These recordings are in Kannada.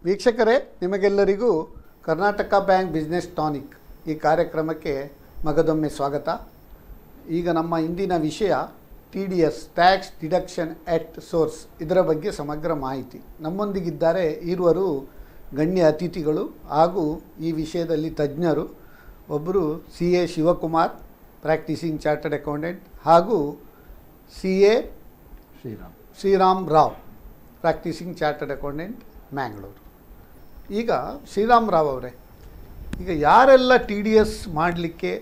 ವೀಕ್ಷಕರೇ ನಿಮಗೆಲ್ಲರಿಗೂ ಕರ್ನಾಟಕ ಬ್ಯಾಂಕ್ ಬಿಸ್ನೆಸ್ ಟಾನಿಕ್ ಈ ಕಾರ್ಯಕ್ರಮಕ್ಕೆ ಮಗದೊಮ್ಮೆ ಸ್ವಾಗತ ಈಗ ನಮ್ಮ ಇಂದಿನ ವಿಷಯ T D S tax deduction at source ಇದರ ಬಗ್ಗೆ ಸಮಗ್ರ ಮಾಹಿತಿ ನಮ್ಮೊಂದಿಗಿದ್ದಾರೆ ಇರುವರು ಗಣ್ಯ ಅತಿಥಿಗಳು ಹಾಗೂ ಈ ವಿಷಯದಲ್ಲಿ ತಜ್ಞರು ಒಬ್ಬರು C A Shivakumar practicing chartered accountant ಹಾಗೂ C A Shriram Shriram Rao practicing chartered accountant Mangalore ಈಗ ಶ್ರೀರಾಮ್ ರಾವ್ ಅವರೇ ಈಗ ಯಾರೆಲ್ಲ ಟಿ ಡಿ ಎಸ್ ಮಾಡಲಿಕ್ಕೆ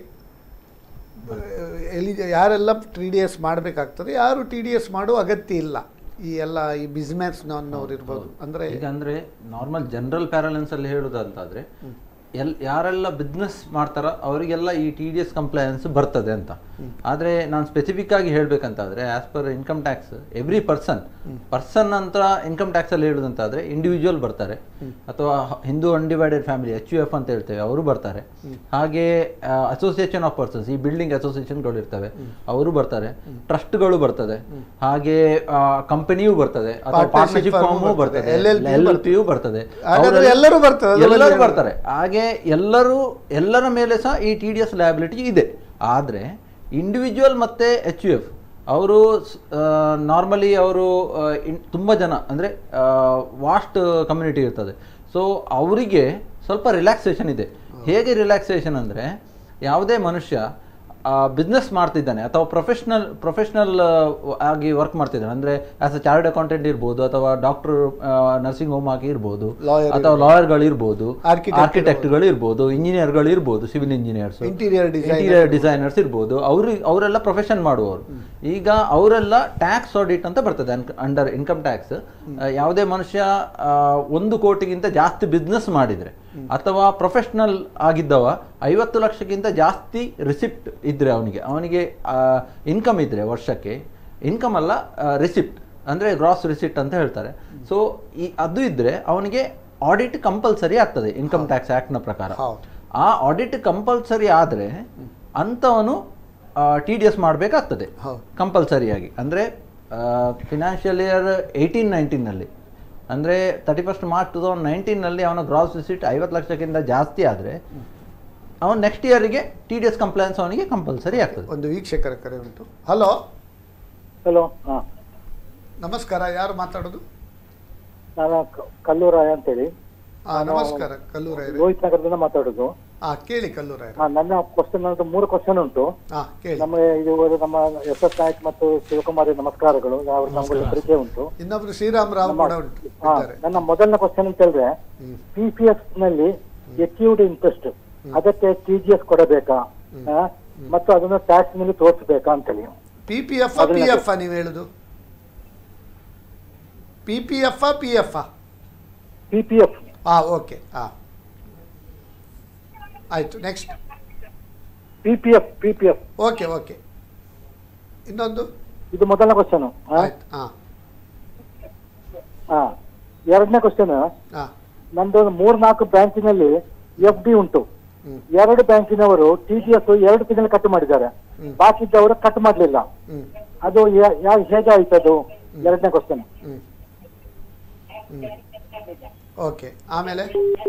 ಎಲಿ ಯಾರೆಲ್ಲ ಟಿ ಡಿ ಎಸ್ ಮಾಡಬೇಕಾಗ್ತದೆ ಯಾರು ಟಿ ಡಿ ಎಸ್ ಮಾಡೋ ಅಗತ್ಯ ಇಲ್ಲ ಈ ಎಲ್ಲ ಈ ಬಿಸ್ನೆಸ್ನವ್ರು ಇರ್ಬೋದು ಅಂದರೆ ಈಗ ಅಂದ್ರೆ ನಾರ್ಮಲ್ ಜನರಲ್ ಪ್ಯಾರಲೆನ್ಸ್ ಅಲ್ಲಿ ಹೇಳುದಂತಾದ್ರೆ ಎಲ್ ಯಾರೆಲ್ಲ ಬಿಸ್ನೆಸ್ ಮಾಡ್ತಾರ ಅವರಿಗೆಲ್ಲ ಈ ಟಿ ಡಿ ಎಸ್ ಕಂಪ್ಲೈನ್ಸ್ ಬರ್ತದೆ ಅಂತ ಆದ್ರೆ ನಾನು ಸ್ಪೆಸಿಫಿಕ್ ಆಗಿ ಹೇಳ್ಬೇಕಂತಾದ್ರೆ as per income tax every person person ಅಂತ ಇನ್ಕಮ್ ಟ್ಯಾಕ್ಸ್ ಅಲ್ಲಿ ಹೇಳುದಂತಾದ್ರೆ ಇಂಡಿವಿಜುವಲ್ ಬರ್ತಾರೆ ಅಥವಾ Hindu undivided family H U F ಅಂತ ಹೇಳ್ತೇವೆ ಅವರು ಬರ್ತಾರೆ ಹಾಗೆ ಅಸೋಸಿಯೇಷನ್ ಆಫ್ ಪರ್ಸನ್ಸ್ ಈ ಬಿಲ್ಡಿಂಗ್ ಅಸೋಸಿಯೇಷನ್ಗಳು ಇರ್ತವೆ ಅವರು ಬರ್ತಾರೆ ಟ್ರಸ್ಟ್ಗಳು ಬರ್ತದೆ ಹಾಗೆ ಕಂಪನಿಯೂ ಬರ್ತದೆ ಅಥವಾ Partnership ಪಾರ್ಟ್ನರ್ಶಿಪ್ firm ಫಾರ್ಮು ಬರ್ತದೆ, ಬರ್ತದೆ LLP ಎಲ್ ಎಲ್ ಪಿಯು ಬರ್ತದೆ ಹಾಗಾದ್ರೆ ಅವರೆಲ್ಲ- ಎಲ್ಲರೂ ಬರ್ತಾರೆ, ಅದರಲ್ಲಿ ಎಲ್ಲರೂ ಏನು- ಬರ್ತಾರೆ ಹಾಗೆ ಎಲ್ಲರೂ ಎಲ್ಲರ ಮೇಲೆ ಸಹ ಈ ಟಿ ಡಿ ಎಸ್ ಲಯಬಿಲಿಟಿ ಇದೆ ಆದರೆ ಇಂಡಿವಿಜುವಲ್ ಮತ್ತೆ ಎಚ್ ಯು ಎಫ್ ಅವರು ನಾರ್ಮಲಿ ಅವರು ತುಂಬ ಜನ ಅಂದರೆ ವಾಸ್ಟ್ ಕಮ್ಯುನಿಟಿ ಇರ್ತದೆ ಸೊ ಅವರಿಗೆ ಸ್ವಲ್ಪ ರಿಲ್ಯಾಕ್ಸೇಷನ್ ಇದೆ ಹೇಗೆ ರಿಲ್ಯಾಕ್ಸೇಷನ್ ಅಂದರೆ ಯಾವುದೇ ಮನುಷ್ಯ ಬಿಸ್ನೆಸ್ ಮಾಡ್ತಿದ್ದಾನೆ ಅಥವಾ ಪ್ರೊಫೆಷ್ನಲ್ ಪ್ರೊಫೆಷ್ನಲ್ ಆಗಿ ವರ್ಕ್ ಮಾಡ್ತಿದ್ದಾನೆ ಅಂದರೆ ಆಸ್ ಅ ಚಾರ್ಡ್ ಅಕೌಂಟೆಂಟ್ ಇರ್ಬೋದು ಅಥವಾ ಡಾಕ್ಟರ್ ನರ್ಸಿಂಗ್ ಹೋಮ್ ಆಗಿ ಇರ್ಬೋದು Lawyer ಅಥವಾ ಲಾಯರ್ಗಳು ಇರ್ಬೋದು Architect ಆರ್ಕಿಟೆಕ್ಟ್ಗಳು ಇರ್ಬೋದು ಇಂಜಿನಿಯರ್ಗಳು ಇರ್ಬೋದು civil engineers interior design interior designers ಇರ್ಬೋದು ಅವರು ಅವರೆಲ್ಲ ಪ್ರೊಫೆಷನ್ ಮಾಡುವವರು ಈಗ ಅವರೆಲ್ಲ ಟ್ಯಾಕ್ಸ್ ಆಡಿಟ್ ಅಂತ ಬರ್ತದೆ ಅಂಡರ್ ಇನ್ಕಮ್ ಟ್ಯಾಕ್ಸ್ ಯಾವುದೇ ಮನುಷ್ಯ ಆ, ಒಂದು ಕೋಟಿಗಿಂತ ಜಾಸ್ತಿ ಬಿಸ್ನೆಸ್ ಮಾಡಿದ್ರೆ ಅಥವಾ ಪ್ರೊಫೆಷನಲ್ ಆಗಿದ್ದವ ಐವತ್ತು ಲಕ್ಷಕ್ಕಿಂತ ಜಾಸ್ತಿ ರಿಸಿಪ್ಟ್ ಇದ್ರೆ ಅವನಿಗೆ ಅವನಿಗೆ ಇನ್ಕಮ್ ಇದ್ರೆ ವರ್ಷಕ್ಕೆ ಇನ್ಕಮ್ ಅಲ್ಲ ರಿಸಿಪ್ಟ್ ಅಂದ್ರೆ ಗ್ರಾಸ್ ರಿಸಿಪ್ಟ್ ಅಂತ ಹೇಳ್ತಾರೆ ಸೊ ಈ ಅದು ಇದ್ರೆ ಅವನಿಗೆ ಆಡಿಟ್ ಕಂಪಲ್ಸರಿ ಆಗ್ತದೆ ಇನ್ಕಮ್ ಟ್ಯಾಕ್ಸ್ ಆಕ್ಟ್ನ ಪ್ರಕಾರ ಹೌದು ಆ ಆಡಿಟ್ ಕಂಪಲ್ಸರಿ ಆದರೆ ಅಂಥವನು ಟಿ ಡಿ ಎಸ್ ಮಾಡಬೇಕಾಗ್ತದೆ ಹೌದು ಕಂಪಲ್ಸರಿಯಾಗಿ ಅಂದರೆ ಫಿನಾನ್ಷಿಯಲ್ ಇಯರ್ ಏಯ್ಟೀನ್ ನೈನ್ಟೀನಲ್ಲಿ ಅಂದರೆ thirty first March two thousand ನೈನ್ಟೀನಲ್ಲಿ ಅವನ ಗ್ರಾಸ್ ರಿಸಿಟ್ ಐವತ್ತು ಲಕ್ಷಕ್ಕಿಂತ ಜಾಸ್ತಿ ಆದರೆ ಅವನು ನೆಕ್ಸ್ಟ್ ಇಯರಿಗೆ ಟಿ ಡಿ ಎಸ್ ಕಂಪ್ಲೇನ್ಸ್ ಅವನಿಗೆ ಕಂಪಲ್ಸರಿ ಆಗ್ತದೆ ಒಂದು ವೀಕ್ಷಕರ ಕರೆ ಉಂಟು ಹಲೋ ಹಲೋ ಹಾಂ ನಮಸ್ಕಾರ ಯಾರು ಮಾತಾಡೋದು ನಾನು ಕ- ಕಲ್ಲೂರಾಯ ಅಂತೇಳಿ ಆ, ನಮಸ್ಕಾರ ಕಲ್ಲೂರಾಯರೇ ರೋಹಿತ್ ನಗರದಿಂದ ಮಾತಾಡೋದು ಆ ಕೇಳಿ ಕಲ್ಲೂರಾಯರೇ ಹಾ, ನನ್ನ ಕ್ವಶನ್ ಅಂತ ಮೂರು ಕ್ವಶನ್ ಉಂಟು ಆ ಕೇಳಿ ನಮ್ಮ ಇದು ನಮ್ಮ ಎಸ್ ಎಸ್ ನಾಯಕ್ ಮತ್ತು ಶಿವಕುಮಾರ್ ನಮಸ್ಕಾರಗಳು ಅವ್ರ ನಮ್ಗೆ ಪರಿಚಯ ಉಂಟು ಇನ್ನೊಬ್ರು ಶ್ರೀರಾಮ್ ರಾವ್ ಕೂಡ ಉಂಟು ಹಾ, ಇದ್ದಾರೆ ನನ್ನ ಮೊದಲನೇ ಕ್ವಶನ್ ಅಂತ ಹೇಳಿದ್ರೆ ಹ್ಮ್. ಪಿ ಪಿ ಎಫ್ ನಲ್ಲಿ ಎಕ್ಯೂಡ್ ಇಂಟ್ರೆಸ್ಟ್ ಅದಕ್ಕೆ ಟಿ ಜಿ ಎಸ್ ಕೊಡಬೇಕಾ ಆ, ಮತ್ತು ಅದನ್ನು ಟ್ಯಾಕ್ಸ್ ನಲ್ಲಿ ತೋರಿಸಬೇಕಾ ಅಂತೇಳಿ P P F P F ನೀವು ಹೇಳುದು P P F P F P P F ಆ ಓಕೆ ಆ ಆಯ್ತು next P P F P P F okay okay ಇನ್ನೊಂದು ಇದು ಮೊದಲನೇ ಕ್ವಶನ್ ಆಯ್ತು ಹಾ ಹಾ ಎರಡನೇ ಕ್ವಶನ್ ಹಾ ನಂದು ಮೂರ್ ನಾಲ್ಕು ಬ್ಯಾಂಕಿನಲ್ಲಿ ಎಫ್ ಡಿ ಉಂಟು ಹ್ಮ್ ಎರಡು ಬ್ಯಾಂಕಿನವರು ಟಿ ಟಿ ಎಸ್ ಎರಡು ತಿಂಗಳು ಕಟ್ ಮಾಡಿದ್ದಾರೆ ಹ್ಮ್. ಬಾಕಿ ಇದ್ದವರು ಕಟ್ ಮಾಡ್ಲಿಲ್ಲ ಹ್ಮ್ ಅದು ಯಾ- ಯಾ- ಹೇಗೆ ಆಯ್ತು ಅದು ಎರಡನೇ ಕ್ವಶನ್ ಹ್ಮ್ ಹ್ಮ್ ಓಕೆ ಆಮೇಲೆ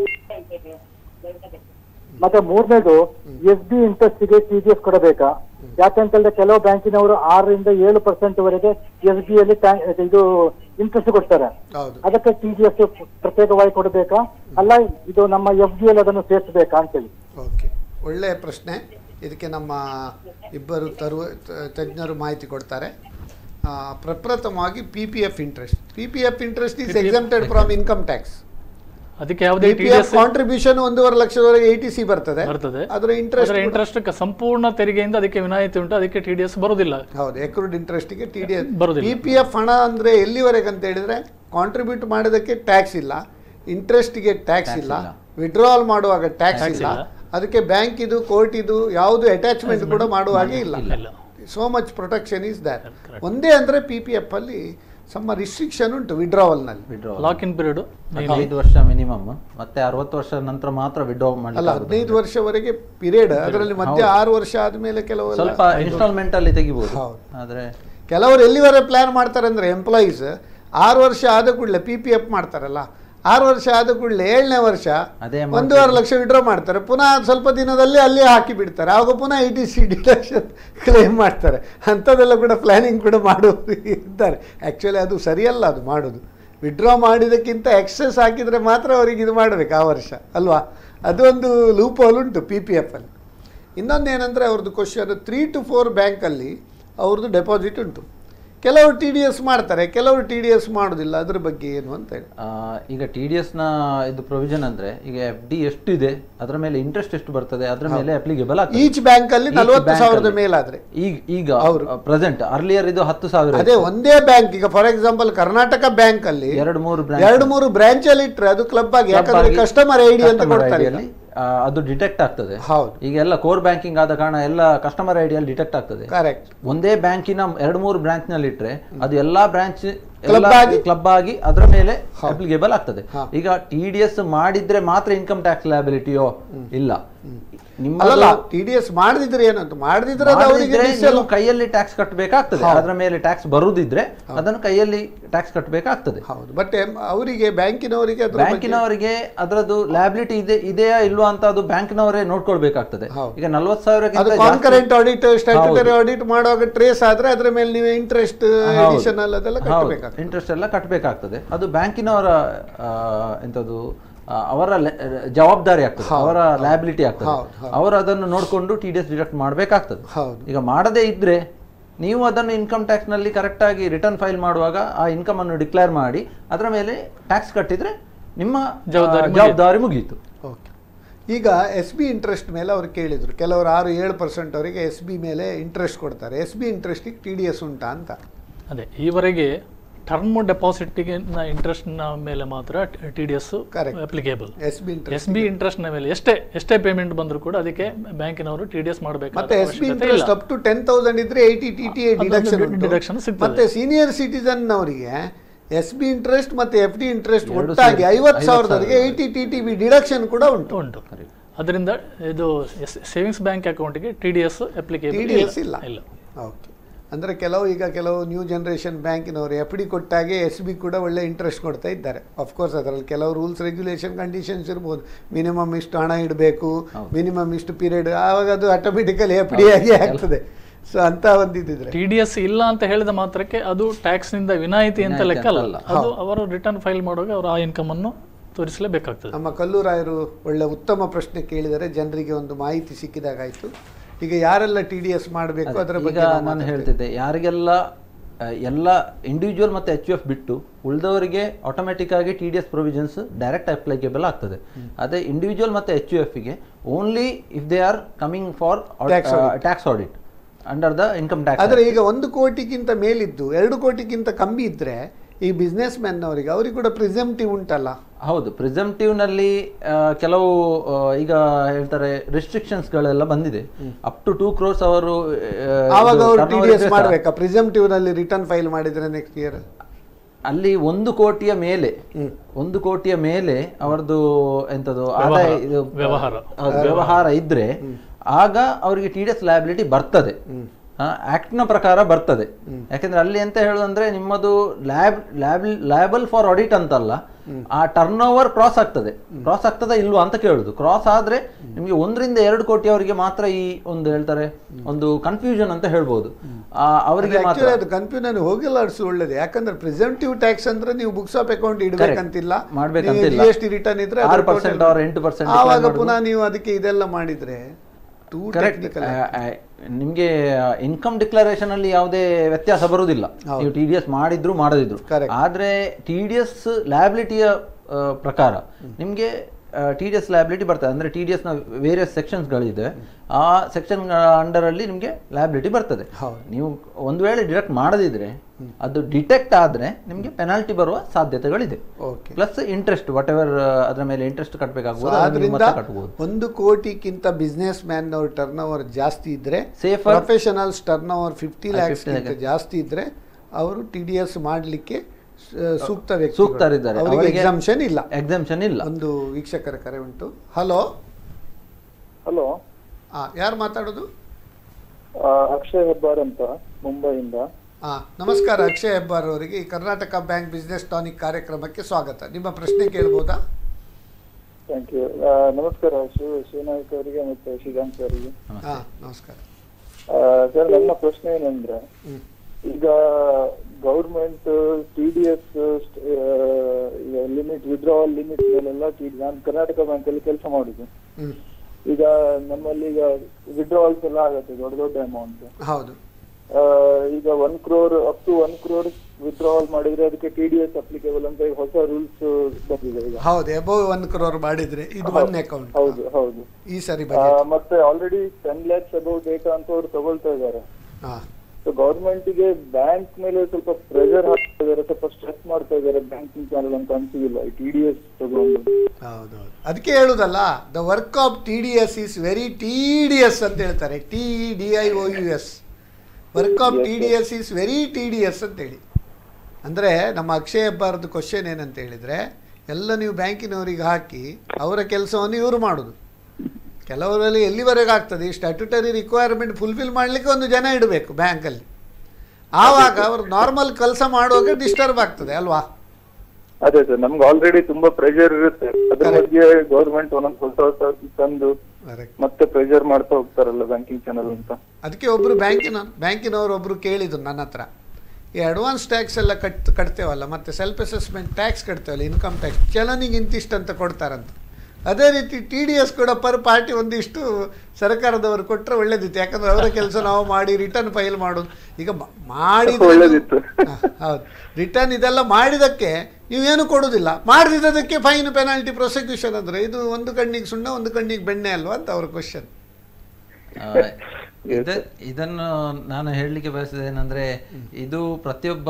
ಮತ್ತೆ ಮೂರನೇದು ಎಸ್ ಬಿ ಇಂಟ್ರೆಸ್ಟ್ ಗೆ ಟಿ ಟಿ ಎಸ್ ಕೊಡಬೇಕಾ ಯಾಕಂತಂದ್ರೆ ಕೆಲವು ಬ್ಯಾಂಕಿನವರು ಆರರಿಂದ ಏಳು ಪರ್ಸೆಂಟ್ ವರೆಗೆ ಎಸ್ ಬಿ ಅಲ್ಲಿ ಟ್ಯಾ- ಇದು ಇಂಟ್ರೆಸ್ಟ್ ಕೊಡ್ತಾರೆ ಹೌದು ಅದಕ್ಕೆ ಟಿ ಟಿ ಎಸ್ ಪ್ರತ್ಯೇಕವಾಗಿ ಕೊಡಬೇಕಾ ಅಲ್ಲ ಇದು ನಮ್ಮ ಎಫ್ ಡಿ ಅಲ್ಲಿ ಅದನ್ನು ಸೇರಿಸಬೇಕಾ ಅಂತೇಳಿ ಓಕೆ ಒಳ್ಳೆಯ ಪ್ರಶ್ನೆ ಇದಕ್ಕೆ ನಮ್ಮ ಇಬ್ಬರು ತರುವ ತ- ತಜ್ಞರು ಮಾಹಿತಿ ಕೊಡ್ತಾರೆ ಆ, ಪ್ರಪ್ರಥಮವಾಗಿ P P F interest P P F interest is exempted from income tax ಅದಕ್ಕೆ ಯಾವುದೇ P T P D F S contribution ಒಂದೂವರೆ ಲಕ್ಷದವರೆಗೆ ಎ ಟಿ ಸಿ ಬರ್ತದೆ ಬರ್ತದೆ ಅದರ ಇಂಟ್ರೆಸ್ಟ್ ಅದರ ಇಂಟ್ರೆಸ್ಟ್ ಸಂಪೂರ್ಣ ತೆರಿಗೆಯಿಂದ ಅದಕ್ಕೆ ವಿನಾಯಿತಿ ಉಂಟು ಅದಕ್ಕೆ ಟಿ ಡಿ ಎಸ್ ಬರುವುದಿಲ್ಲ ಹೌದು ಎಕ್ರೂಡ್ ಇಂಟ್ರೆಸ್ಟ್ಗೆ ಟಿ ಡಿ ಎಸ್ ಬರುದಿಲ್ಲ. ಪಿ ಪಿ ಎಫ್ ಹಣ ಅಂದರೆ ಎಲ್ಲಿವರೆಗೆ ಅಂತ ಹೇಳಿದ್ರೆ ಕಾಂಟ್ರಿಬ್ಯೂಟ್ ಮಾಡೋದಕ್ಕೆ ಟ್ಯಾಕ್ಸ್ ಇಲ್ಲ ಇಂಟ್ರೆಸ್ಟ್ಗೆ ಟ್ಯಾಕ್ಸ್ ಇಲ್ಲ ಇಲ್ಲ. ವಿಡ್ರಾವಲ್ ಮಾಡುವಾಗ ಟ್ಯಾಕ್ಸ್ Tax ಇಲ್ಲ ಇಲ್ಲ. ಅದಕ್ಕೆ ಬ್ಯಾಂಕ್ ಇದು ಕೋರ್ಟ್ ಇದು ಯಾವುದು ಅಟ್ಯಾಚ್ಮೆಂಟ್ ಕೂಡ ಮಾಡುವ ಹಾಗೆ ಇಲ್ಲ ಇಲ್ಲ so much protection is that ಒಂದೇ ಅಂದರೆ ಪಿ ಪಿ ಎಫ್ ಅಲ್ಲಿ ಸಮ ರಿಸ್ಟ್ರಿಕ್ಷನ್ ಉಂಟು ವಿಡ್ರಾವಲ್ನಲ್ಲಿ ವಿಡ್ರಾ ಲಾಕ್ ಇನ್ ಪೀರಿಯಡ್ ಐದು ವರ್ಷ ಮಿನಿಮಮ್ ಮತ್ತೆ ಅರವತ್ತು ವರ್ಷ ನಂತರ ಮಾತ್ರ ವಿಡ್ರಾ ಅಲ್ಲ ಮಾಡಲಿಕ್ಕೆ ಹದಿನೈದು ವರ್ಷವರೆಗೆ ಪೀರಿಯಡ್ ಅದರಲ್ಲಿ ಮಧ್ಯೆ ಆರು ವರ್ಷ ಆದಮೇಲೆ ಕೆಲವು ಸ್ವಲ್ಪ ಇನ್ಸ್ಟಾಲ್ಮೆಂಟ್ ಅಲ್ಲಿ ತೆಗಿಬಹುದು ಹೌದು. ಆದ್ರೆ ಕೆಲವರು ಎಲ್ಲಿವರೆಗೆ ಪ್ಲಾನ್ ಮಾಡ್ತಾರೆ ಅಂದರೆ ಎಂಪ್ಲಾಯೀಸ್ ಆರು ವರ್ಷ ಆದ ಕೂಡಲೇ ಪಿ ಪಿ ಎಫ್ ಮಾಡ್ತಾರಲ್ಲ ಆರು ವರ್ಷ ಆದ ಕೂಡಲೇ ಏಳನೇ ವರ್ಷ ಅದೇ amount ಒಂದೂವರೆ ಲಕ್ಷ ವಿಡ್ರಾ ಮಾಡ್ತಾರೆ ಪುನಃ ಸ್ವಲ್ಪ ದಿನದಲ್ಲಿ ಅಲ್ಲಿ ಹಾಕಿ ಬಿಡ್ತಾರೆ ಆವಾಗ ಪುನಃ eighty C deduction claim ಮಾಡ್ತಾರೆ ಅಂಥದ್ದೆಲ್ಲ ಕೂಡ ಪ್ಲ್ಯಾನಿಂಗ್ ಕೂಡ ಮಾಡೋರು ಇದ್ದಾರೆ ಆ್ಯಕ್ಚುಲಿ ಅದು ಸರಿಯಲ್ಲ ಅದು ಮಾಡೋದು ವಿಡ್ರಾ ಮಾಡಿದ್ದಕ್ಕಿಂತ ಎಕ್ಸೆಸ್ ಹಾಕಿದರೆ ಮಾತ್ರ ಅವರಿಗೆ ಇದು ಮಾಡಬೇಕು ಆ ವರ್ಷ ಅಲ್ವಾ ಅದೊಂದು ಲೂಪ್ ಹೋಲ್ ಉಂಟು ಪಿ ಪಿ ಎಫಲ್ಲಿ ಇನ್ನೊಂದು ಏನಂದರೆ ಅವ್ರದ್ದು ಕ್ವಶನ್ ತ್ರೀ ಟು ಫೋರ್ ಬ್ಯಾಂಕಲ್ಲಿ ಅವ್ರದ್ದು ಡೆಪಾಸಿಟ್ ಉಂಟು ಕೆಲವರು ಟಿ ಡಿ ಎಸ್ ಮಾಡ್ತಾರೆ ಕೆಲವರು ಟಿ ಡಿ ಎಸ್ ಮಾಡೋದಿಲ್ಲ ಅದ್ರ ಬಗ್ಗೆ ಏನು ಅಂತ ಹೇಳಿ ಆ, ಈಗ ಟಿ ಡಿ ಎಸ್ನ ಇದು ಪ್ರೊವಿಷನ್ ಅಂದ್ರೆ ಈಗ ಎಫ್ ಡಿ ಎಷ್ಟಿದೆ ಅದರ ಮೇಲೆ ಇಂಟ್ರೆಸ್ಟ್ ಎಷ್ಟು ಬರ್ತದೆ ಅದರ ಮೇಲೆ ಅಪ್ಲಿಕೇಬಲ್ ಆಗ್ತದೆ ಈಚ್ ಬ್ಯಾಂಕಲ್ಲಿ Each ನಲವತ್ತು bank ಸಾವಿರದ ಅಲ್ಲಿ. ಮೇಲಾದ್ರೆ ಈಗ ಈಗ ಪ್ರೆಸೆಂಟ್ ಅರ್ಲಿಯರ್ ಇದು ಹತ್ತು ಸಾವಿರ ಅದೇ ಒಂದೇ ಬ್ಯಾಂಕ್ ಈಗ ಫಾರ್ ಎಕ್ಸಾಂಪಲ್ ಕರ್ನಾಟಕ ಬ್ಯಾಂಕ್ ಅಲ್ಲಿ ಎರಡು ಮೂರು ಎರಡು ಮೂರು ಬ್ರಾಂಚ್ ಅಲ್ಲಿ ಇಟ್ರೆ ಅದು ಕ್ಲಬ್ ಆಗಿ ಯಾಕಂದ್ರೆ ಕಸ್ಟಮರ್ ಐಡಿ ಅಂತ ಕೊಡ್ತಾರೆ ಈಗ. ಅದು ಡಿಟೆಕ್ಟ್ ಆಗ್ತದೆ ಹೌದು ಈಗ ಎಲ್ಲ ಕೋರ್ ಬ್ಯಾಂಕಿಂಗ್ ಆದ ಕಾರಣ ಎಲ್ಲ ಕಸ್ಟಮರ್ ಐಡಿಯಲ್ಲಿ ಡಿಟೆಕ್ಟ್ ಆಗ್ತದೆ ಕರೆಕ್ಟ್ ಒಂದೇ ಬ್ಯಾಂಕಿನ ಎರಡು ಮೂರು ಬ್ರಾಂಚ್ ನಲ್ಲಿ ಇಟ್ರೆ ಅದು ಎಲ್ಲಾ ಬ್ರಾಂಚ್ Club ಆಗಿ? ಕ್ಲಬ್ ಆಗಿ ಅದರ ಮೇಲೆ ಅಪ್ಲಿಕೇಬಲ್ ಆಗ್ತದೆ ಹಾ. ಈಗ ಟಿ ಡಿ ಎಸ್ ಮಾಡಿದ್ರೆ ಮಾತ್ರ ಇನ್ಕಮ್ ಟ್ಯಾಕ್ಸ್ ಲಯಬಿಲಿಟಿಯೋ ಇಲ್ಲ ನಿಮ್ಮ ಅಲ್ಲಲ್ಲ ಟಿ ಡಿ ಎಸ್ ಮಾಡದಿದ್ರೆ ಏನಂತ ಮಾಡದಿದ್ರೆ ಅದು ಅವರಿಗೆ ಮಾಡಿದ್ರೆ disall- ನೀವು ಕೈಯಲ್ಲಿ ಟ್ಯಾಕ್ಸ್ ಕಟ್ಟಬೇಕಾಗ್ತದೆ ಅದರ ಮೇಲೆ ಟ್ಯಾಕ್ಸ್ ಬರುದಿದ್ರೆ ಅದನ್ನು ಕೈಯಲ್ಲಿ ಟ್ಯಾಕ್ಸ್ ಕಟ್ಟಬೇಕಾಗ್ತದೆ ಹೌದು ಬಟ್ ಅವರಿಗೆ ಬ್ಯಾಂಕಿನವರಿಗೆ ಅದ್ರ ಬಗ್ಗೆ ಬ್ಯಾಂಕಿನವರಿಗೆ ಅದರದ್ದು ಲ್ಯಾಬಿಲಿಟಿ ಇದೆ ಇದೆಯಾ ಇಲ್ವಾ ಅಂತ ಅದು ಬ್ಯಾಂಕ್ನವರೇ ನೋಡ್ಕೊಳ್ಬೇಕಾಗ್ತದೆ ಹೌದು. ಈಗ ನಲ್ವತ್ತು ಸಾವಿರಕ್ಕಿಂತ ಅದು ಜಾಸ್ತಿ- ಕಾನ್ಕರೆಂಟ್ ಆಡಿಟ್ ಸ್ಟ್ಯಾಟ್ಯುಟರಿ ಆಡಿಟ್ ಮಾಡುವಾಗ ಟ್ರೇಸ್ ಆದ್ರೆ ಅದ್ರ ಮೇಲೆ ನೀವು ಇಂಟ್ರೆಸ್ಟ್ ಎಡಿಷನಲ್ ಅದೆಲ್ಲ ಕಟ್ಟಬೇಕಾಗ್ತದೆ ಇಂಟ್ರೆಸ್ಟ್ ಎಲ್ಲ ಕಟ್ಟಬೇಕಾಗ್ತದೆ ಅದು ಬ್ಯಾಂಕಿನವರ ಆ, ಎಂತದು ಆ, ಅವರ ಲೆ- ಜವಾಬ್ದಾರಿ ಆಗ್ತದೆ ಅವರ ಲ್ಯಾಬಿಲಿಟಿ ಆಗ್ತದೆ ಹೌದು, ಅವರು ಅದನ್ನು ನೋಡಿಕೊಂಡು ಟಿ ಡಿ ಎಸ್ ಡಿಡಕ್ಟ್ ಮಾಡಬೇಕಾಗ್ತದೆ ಹೌದು ಈಗ ಮಾಡದೇ ಇದ್ರೆ ನೀವು ಅದನ್ನು ಇನ್ಕಮ್ ಟ್ಯಾಕ್ಸ್ ನಲ್ಲಿ ಕರೆಕ್ಟ್ ಆಗಿ ರಿಟರ್ನ್ ಫೈಲ್ ಮಾಡುವಾಗ ಆ ಇನ್ಕಮ್ ಅನ್ನು ಡಿಕ್ಲೇರ್ ಮಾಡಿ ಅದರ ಮೇಲೆ ಟ್ಯಾಕ್ಸ್ ಕಟ್ಟಿದ್ರೆ ನಿಮ್ಮ ಜವಾಬ್ದಾರಿ ಆ, ಜವಾಬ್ದಾರಿ ಮುಗೀತು ಓಕೆ ಈಗ ಎಸ್ ಬಿ ಇಂಟ್ರೆಸ್ಟ್ ಮೇಲೆ ಅವ್ರು ಕೇಳಿದರು ಕೆಲವರು ಆರು ಏಳು ಪರ್ಸೆಂಟ್ ಅವರಿಗೆ ಎಸ್ ಬಿ ಮೇಲೆ ಇಂಟ್ರೆಸ್ಟ್ ಕೊಡ್ತಾರೆ ಎಸ್ ಬಿ ಇಂಟ್ರೆಸ್ಟಿಗೆ ಟಿ ಡಿ ಎಸ್ ಉಂಟಾ ಅಂತ ಅದೇ ಈವರೆಗೆ ಟರ್ಮ್ ಡೆಪಾಸಿಟ್ಗೆ ಇಂಟ್ರೆಸ್ಟ್ನ ಮೇಲೆ ಮಾತ್ರ T D S Correct. Applicable S B interest S B ಇಂಟ್ರೆಸ್ಟ್ನ ಮೇಲೆ ಎಷ್ಟೇ ಎಷ್ಟೇ ಪೇಮೆಂಟ್ ಬಂದರೂ ಕೂಡ ಅದಕ್ಕೆ ಬ್ಯಾಂಕಿನವರು ಟಿ ಡಿ ಎಸ್ ಮಾಡಬೇಕು ಮತ್ತೆ S B interest up to ten thousand ಇದ್ರೆ ಏಯ್ಟಿ ಟಿ ಟಿ ಅದೊಂದು ಡಿಡಕ್ಷನ್ deduction ಸಿಗ್ತದೆ. ಮತ್ತೆ ಸೀನಿಯರ್ ಸಿಟಿಸನ್ ಅವರಿಗೆ ಎಸ್ ಬಿ ಇಂಟ್ರೆಸ್ಟ್ ಮತ್ತೆ ಎಫ್ ಡಿ ಇಂಟ್ರೆಸ್ಟ್ ಎರಡು ಒಟ್ಟಾಗಿ ಸೇರಿ ಐವತ್ತು ಐವತ್ತು ಸಾವಿರದವರೆಗೆ ಸಾವಿರ. Eighty T T B deduction ಕೂಡ ಉಂಟು ಉಂಟು ಅದರಿಂದ ಇದು ಸೇವಿಂಗ್ಸ್ ಬ್ಯಾಂಕ್ ಅಕೌಂಟ್ಗೆ T D S T applicable D S ಇಲ್ಲ ಇಲ್ಲ ಓಕೆ ಅಂದರೆ ಕೆಲವು ಈಗ ಕೆಲವು ನ್ಯೂ ಜನ್ರೇಷನ್ ಬ್ಯಾಂಕಿನವರು ಎಫ್ ಡಿ ಕೊಟ್ಟಾಗೆ ಎಸ್ ಬಿ ಕೂಡ ಒಳ್ಳೆ ಇಂಟ್ರೆಸ್ಟ್ ಕೊಡ್ತಾ ಇದ್ದಾರೆ ಅಫ್ಕೋರ್ಸ್ ಅದರಲ್ಲಿ ಕೆಲವು ರೂಲ್ಸ್ ರೆಗ್ಯುಲೇಷನ್ ಕಂಡೀಷನ್ಸ್ ಇರ್ಬೋದು ಮಿನಿಮಮ್ ಇಷ್ಟು ಹಣ ಇಡಬೇಕು ಮಿನಿಮಮ್ ಇಷ್ಟು ಪೀರಿಯಡ್ ಆವಾಗ ಅದು ಆಟೋಮೆಟಿಕಲಿ ಎಫ್ ಡಿ ಆಗಿ ಆಗ್ತದೆ ಸೊ ಅಂತ ಒಂದು ಇದಿದ್ರೆ ಟಿ ಡಿ ಎಸ್ ಇಲ್ಲ ಅಂತ ಹೇಳಿದ ಮಾತ್ರಕ್ಕೆ ಅದು ಟ್ಯಾಕ್ಸ್ ನಿಂದ ವಿನಾಯಿತಿ ಅಂತ ವಿನಾಯಿತಿ ಲೆಕ್ಕ ಅಲ್ಲ ಅಂತಲ್ಲ. ಅದು ಅವರು ರಿಟರ್ನ್ ಫೈಲ್ ಮಾಡುವಾಗ ಅವರು ಆ ಇನ್ಕಮ್ ಅನ್ನು ತೋರಿಸಲೇಬೇಕಾಗ್ತದೆ ನಮ್ಮ ಕಲ್ಲೂರಾಯರು ಒಳ್ಳೆ ಉತ್ತಮ ಪ್ರಶ್ನೆ ಕೇಳಿದರೆ ಜನರಿಗೆ ಒಂದು ಮಾಹಿತಿ ಸಿಕ್ಕಿದಾಗಾಯಿತು ಈಗ ಯಾರೆಲ್ಲ ಟಿ ಡಿ ಎಸ್ ಮಾಡಬೇಕು ಅದರ ಈಗ ಬಗ್ಗೆ ನಾವು ನಾನು ಮಾತಾಡ್ತೇವೆ. ಹೇಳ್ತಿದ್ದೆ ಯಾರಿಗೆಲ್ಲ ಆ, ಎಲ್ಲ ಇಂಡಿವಿಜುವಲ್ ಮತ್ತು ಎಚ್ ಎಫ್ ಬಿಟ್ಟು ಉಳಿದವರಿಗೆ ಆಟೋಮೆಟಿಕ್ ಆಗಿ T D S provisions direct applicable ಆಗ್ತದೆ ಅದೇ ಇಂಡಿವಿಜುವಲ್ ಮತ್ತು ಎಚ್ ಯು ಎಫ್ಗೆ only if they are coming for Tax audit. Tax audit under the income tax ಆದರೆ ಈಗ ಒಂದು ಕೋಟಿಗಿಂತ ಮೇಲಿದ್ದು ಎರಡು ಕೋಟಿಗಿಂತ ಕಮ್ಮಿ ಇದ್ರೆ ಈ ಬಿಸ್ನೆಸ್ ಮ್ಯಾನ್ನವರಿಗೆ ಅವ್ರಿಗೆ ಕೂಡ ಪ್ರಿಸೆಂಪ್ಟಿವ್ ಉಂಟಲ್ಲ ಹೌದು ಪ್ರಿಸೆಂಪ್ಟಿವ್ ನಲ್ಲಿ ಆ, ಕೆಲವು ಆ, ಈಗ ಹೇಳ್ತಾರೆ ರೆಸ್ಟ್ರಿಕ್ಷನ್ಸ್ ಗಳೆಲ್ಲ ಬಂದಿದೆ ಅಪ್ ಟು ಟೂ ಕ್ರೋರ್ಸ್ ಅವರು ಆ, ಆವಾಗ ಇದು ಅವರು ಟಿ turnover ಡಿ ಎಸ್ ಇದ್ರೆ ಮಾಡಬೇಕಾ ಪ್ರಿಸೆಂಪ್ಟಿವ್ ನಲ್ಲಿ ರಿಟರ್ನ್ ಫೈಲ್ ಮಾಡಿದ್ರೆ ನೆಕ್ಸ್ಟ್ ಇಯರ್ ಅಲ್ಲಿ ಒಂದು ಕೋಟಿಯ ಮೇಲೆ ಒಂದು ಕೋಟಿಯ ಮೇಲೆ ಅವರದು ಎಂತದು ಆದಾಯ ಇದು ವ್ಯವಹಾರ. ಹೌದು, ವ್ಯವಹಾರ ಇದ್ರೆ ಆಗ ಅವರಿಗೆ ಟಿ ಡಿ ಎಸ್ ಲಯಬಿಲಿಟಿ ಬರ್ತದೆ ಆಕ್ಟ್ ನ ಪ್ರಕಾರ ಬರ್ತದೆ ಯಾಕಂದ್ರೆ ಅಲ್ಲಿ ಎಂತ ಹೇಳುದಂದ್ರೆ ನಿಮ್ಮದು ಲ್ಯಾಬ್ ಲ್ಯಾಬ್ ಲಯಬಲ್ ಫಾರ್ ಆಡಿಟ್ ಅಂತಲ್ಲ ಆ ಟರ್ನ್ ಓವರ್ ಕ್ರಾಸ್ ಆಗ್ತದೆ ಕ್ರಾಸ್ ಆಗ್ತದ ಇಲ್ವಾ ಅಂತ ಕೇಳುದು ಕ್ರಾಸ್ ಆದ್ರೆ ನಿಮಗೆ ಒಂದರಿಂದ ಎರಡು ಕೋಟಿ ಅವರಿಗೆ ಮಾತ್ರ ಈ ಒಂದು ಹೇಳ್ತಾರೆ ಒಂದು ಕನ್ಫ್ಯೂಷನ್ ಅಂತ ಹೇಳ್ಬೋದು ಆ, ಅವರಿಗೆ ಮಾತ್ರ ಆಕ್ಚುಲಿ ಅದು ಕನ್ಫ್ಯೂಷನ್ ಹೋಗಿಲ್ಲಾಡ್ಸು ಒಳ್ಳೇದು ಯಾಕಂದ್ರೆ ಪ್ರಿಸೆಂಟಿವ್ ಟ್ಯಾಕ್ಸ್ ಅಂದ್ರೆ ನೀವು ಬುಕ್ಸ್ ಆಫ್ ಅಕೌಂಟ್ ಇಡಬೇಕಂತಿಲ್ಲ ಮಾಡ್ಬೇಕಂತಿಲ್ಲ. ಜಿ ಎಸ್ ಟಿ ರಿಟರ್ನ್ ಇದ್ರೆ ಆರು percent or ಎಂಟು percent declare ಆವಾಗ ಮಾಡುದು. ಪುನಃ ನೀವು ಅದಕ್ಕೆ ಇದೆಲ್ಲ ಮಾಡಿದ್ರೆ ಟೂ ಕರೆಕ್ಟ್ ಟೆಕ್ನಿಕಲ್ ನಿಮಗೆ ಇನ್ಕಮ್ ಡಿಕ್ಲರೇಷನ್ ಅಲ್ಲಿ ಯಾವುದೇ ವ್ಯತ್ಯಾಸ ಬರುವುದಿಲ್ಲ ನೀವು ಟಿ ಡಿ ಎಸ್ ಮಾಡಿದ್ರು ಮಾಡದಿದ್ರು Correct. ಆದ್ರೆ ಟಿ ಡಿ ಎಸ್ ಲ್ಯಾಬಿಲಿಟಿಯ ಪ್ರಕಾರ ನಿಮಗೆ ಟಿ ಡಿ ಎಸ್ ಲ್ಯಾಬಿಲಿಟಿ ಬರ್ತದೆ ಅಂದ್ರೆ ಟಿ ಡಿ ಎಸ್ ನ ವೇರಿಯಸ್ ಸೆಕ್ಷನ್ಸ್ಗಳಿದೆ ಆ ಸೆಕ್ಷನ್ ಅಂಡರ್ ಅಲ್ಲಿ ನಿಮಗೆ ಲ್ಯಾಬಿಲಿಟಿ ಬರ್ತದೆ ಹೌದು. ನೀವು ಒಂದು ವೇಳೆ ಡಿಡಕ್ಟ್ ಮಾಡದಿದ್ರೆ ಅದು ಡಿಟೆಕ್ಟ್ ಆದ್ರೆ ನಿಮಗೆ ಪೆನಾಲ್ಟಿ ಬರುವ ಸಾಧ್ಯತೆಗಳಿದೆ okay plus interest whatever ಅದರ ಮೇಲೆ ಇಂಟ್ರೆಸ್ಟ್ ಕಟ್ಟಬೇಕಾಗ್ಬೋದು ಆದ್ರಿಂದ ಕಟ್ಟಬಹುದು ಒಂದು ಕೋಟಿಗಿಂತ ಬಿಸ್ನೆಸ್ ಮ್ಯಾನ್ ಅವ್ರ ಟರ್ನ್ ಓವರ್ ಜಾಸ್ತಿ ಇದ್ರೆ Safer. Professionals turnover fifty lakhs 50 ಜಾಸ್ತಿ ಇದ್ರೆ ಅವರು ಟಿ ಡಿ ಎಸ್ ಮಾಡಲಿಕ್ಕೆ ಸೂಕ್ತ ವ್ಯಕ್ತಿ ಸೂಕ್ತರಿದ್ದಾರೆ ಅವರಿಗೆ ಅವರಿಗೆ ಎಕ್ಸಾಮ್ಷನ್ ಇಲ್ಲ ಎಕ್ಸಾಮ್ಷನ್ ಇಲ್ಲ ಒಂದು ವೀಕ್ಷಕರ ಕರೆ ಉಂಟು ಹಲೋ ಹಲೋ ಯಾರು ಮಾತಾಡೋದು ಅಕ್ಷಯ್ ಹೆಬ್ಬಾರ್ ಅಂತ ಮುಂಬೈಯಿಂದ ಆ, ನಮಸ್ಕಾರ ಅಕ್ಷಯ್ ಹೆಬ್ಬಾರ್ ಅವರಿಗೆ ಈ ಕರ್ನಾಟಕ ಬ್ಯಾಂಕ್ ಬಿಸ್ನೆಸ್ ಟಾನಿಕ್ ಕಾರ್ಯಕ್ರಮಕ್ಕೆ ಸ್ವಾಗತ ನಿಮ್ಮ ಪ್ರಶ್ನೆ ಕೇಳ್ಬೋದಾ ಥ್ಯಾಂಕ್ ಯು ನಮಸ್ಕಾರ ಶಿವ ಶಿವನಾಯಕ್ ಅವರಿಗೆ ಮತ್ತೆ ಶ್ರೀಕಾಂತ್ ಅವರಿಗೆ ನಮಸ್ತೆ ಹಾಂ ನಮಸ್ಕಾರ ಸರ್ ನನ್ನ ಪ್ರಶ್ನೆ ಏನಂದ್ರೆ ಹ್ಮ್. ಈಗ government T D S limit withdrawal limit ಮೇಲೆಲ್ಲ ಟಿ- ನಾನು ಕರ್ನಾಟಕ ಬ್ಯಾಂಕ್ ಅಲ್ಲಿ ಕೆಲಸ ಮಾಡುದು ಹ್ಞೂ ಈಗ ನಮ್ಮಲ್ಲಿ ಈಗ ವಿಡ್ರಾವಲ್ಸ್ ಎಲ್ಲ ಆಗುತ್ತೆ ದೊಡ್ಡ ದೊಡ್ಡ ಅಮೌಂಟ್ ಹೌದು ಈಗ one crore up to one crore withdrawal ಮಾಡಿದ್ರೆ ಅದಕ್ಕೆ ಟಿ ಡಿ ಎಸ್ ಅಪ್ಲಿಕೇಬಲ್ ಅಂತ ಈಗ ಹೊಸ ರೂಲ್ಸ್ ಬಂದಿದೆ ಈಗ ಹೌದು ಎಬೋವ್ ಒನ್ ಕ್ರೋರ್ ಮಾಡಿದ್ರೆ ಇದು ಒನ್ ಅಕೌಂಟ್ ಹೌದು ಹೌದು ಈ ಸರಿ ಆ, ಬಜೆಟ್ ಮತ್ತೆ already ten lakhs above data ಅಂತ ಅವ್ರು ತಗೊಳ್ತಾ ಇದ್ದಾರೆ ಹಾಂ ಸೊ ಗೌರ್ಮೆಂಟ್ ಗೆ ಬ್ಯಾಂಕ್ ಮೇಲೆ ಸ್ವಲ್ಪ ಪ್ರೆಷರ್ ಹಾಕ್ತಾ ಇದಾರೆ ಸ್ವಲ್ಪ ಸ್ಟ್ರೆಸ್ ಮಾಡ್ತಾ ಇದಾರೆ ಬ್ಯಾಂಕಿಂಗ್ ಚಾನಲ್ ಅಂತ ಅನ್ಸಿದಿಲ್ಲ ಈ ಟಿ ಡಿ ಎಸ್ ತಗೊಂಡು ಹೌದೌದು ಅದಕ್ಕೆ ಹೇಳುದಲ್ಲ the work of T D S is very T D S ಅಂತ ಹೇಳ್ತಾರೆ T E D I O U S work of T D S is very T D S ಅಂತೇಳಿ ಅಂದರೆ ನಮ್ಮ ಅಕ್ಷಯ ಹೆಬ್ಬಾರ್ದು ಕ್ವಶನ್ ಏನಂತ ಹೇಳಿದರೆ ಎಲ್ಲ ನೀವು ಬ್ಯಾಂಕಿನವರಿಗೆ ಹಾಕಿ ಅವರ ಕೆಲಸವನ್ನು ಇವರು ಮಾಡೋದು ಕೆಲವರಲ್ಲಿ ಎಲ್ಲಿವರೆಗೆ ಆಗ್ತದೆ ಈ ಸ್ಟ್ಯಾಟ್ಯುಟರಿ ರಿಕ್ವೈರ್ಮೆಂಟ್ ಫುಲ್ಫಿಲ್ ಮಾಡಲಿಕ್ಕೆ ಒಂದು ಜನ ಇಡಬೇಕು ಬ್ಯಾಂಕಲ್ಲಿ ಆವಾಗ ಅವರು ನಾರ್ಮಲ್ ಕೆಲಸ ಮಾಡುವಾಗ ಡಿಸ್ಟರ್ಬ್ ಆಗ್ತದೆ ಅಲ್ವಾ ಅದೇ ಸರ್ ನಮ್ಗೆ ಆಲ್ರೆಡಿ ತುಂಬಾ ಪ್ರೆಷರ್ ಇರುತ್ತೆ ಅದ್ರ Correct. ಬಗ್ಗೆ ಗೌರ್ಮೆಂಟ್ ಒಂದೊಂದು ಹೊಸ ಹೊಸ ತಂದು ಮತ್ತೆ ಪ್ರೆಷರ್ ಮಾಡ್ತಾ ಹೋಗ್ತಾರಲ್ಲ ಬ್ಯಾಂಕಿಂಗ್ ಚಾನಲ್ ಅಂತ ಅದಕ್ಕೆ ಒಬ್ಬರು ಬ್ಯಾಂಕಿನ ಬ್ಯಾಂಕಿನವರು ಒಬ್ಬರು ಕೇಳಿದ್ರು ನನ್ನ ಹತ್ರ ಈ ಅಡ್ವಾನ್ಸ್ ಟ್ಯಾಕ್ಸ್ ಎಲ್ಲ ಕಟ್ ಕಟ್ತೇವಲ್ಲ ಮತ್ತು ಸೆಲ್ಫ್ ಅಸೆಸ್ಮೆಂಟ್ ಟ್ಯಾಕ್ಸ್ ಕಟ್ತೇವಲ್ಲ ಇನ್ಕಮ್ ಟ್ಯಾಕ್ಸ್ ಚಲನಿಗೆ ಇಂತಿಷ್ಟು ಅಂತ ಕೊಡ್ತಾರಂತ ಅದೇ ರೀತಿ ಟಿ ಡಿ ಎಸ್ ಕೂಡ ಪರ್ ಪಾರ್ಟಿ ಒಂದಿಷ್ಟು ಸರ್ಕಾರದವರು ಕೊಟ್ಟರೆ ಒಳ್ಳೇದಿತ್ತು ಯಾಕಂದ್ರೆ ಅವರ ಕೆಲಸ ನಾವು ಮಾಡಿ ರಿಟರ್ನ್ ಫೈಲ್ ಮಾಡೋದು ಈಗ ಮ- ಮಾಡಿದ ಒಳ್ಳೇದಿತ್ತು. ಹೌದು ರಿಟರ್ನ್ ಇದೆಲ್ಲ ಮಾಡಿದಕ್ಕೆ ನೀವೇನು ಕೊಡೋದಿಲ್ಲ ಮಾಡದಿದ್ದಕ್ಕೆ ಫೈನ್ ಪೆನಾಲ್ಟಿ ಪ್ರೊಸಿಕ್ಯೂಷನ್ ಅಂದರೆ ಇದು ಒಂದು ಕಣ್ಣಿಗೆ ಸುಣ್ಣ ಒಂದು ಕಣ್ಣಿಗೆ ಬೆಣ್ಣೆ ಅಲ್ವಾ ಅಂತ ಅವ್ರ ಕ್ವಶನ್ ಆ, ಇದ- ಇದನ್ನು ನಾನು ಹೇಳಲಿಕ್ಕೆ ಬಯಸಿದೆ ಏನಂದ್ರೆ ಇದು ಪ್ರತಿಯೊಬ್ಬ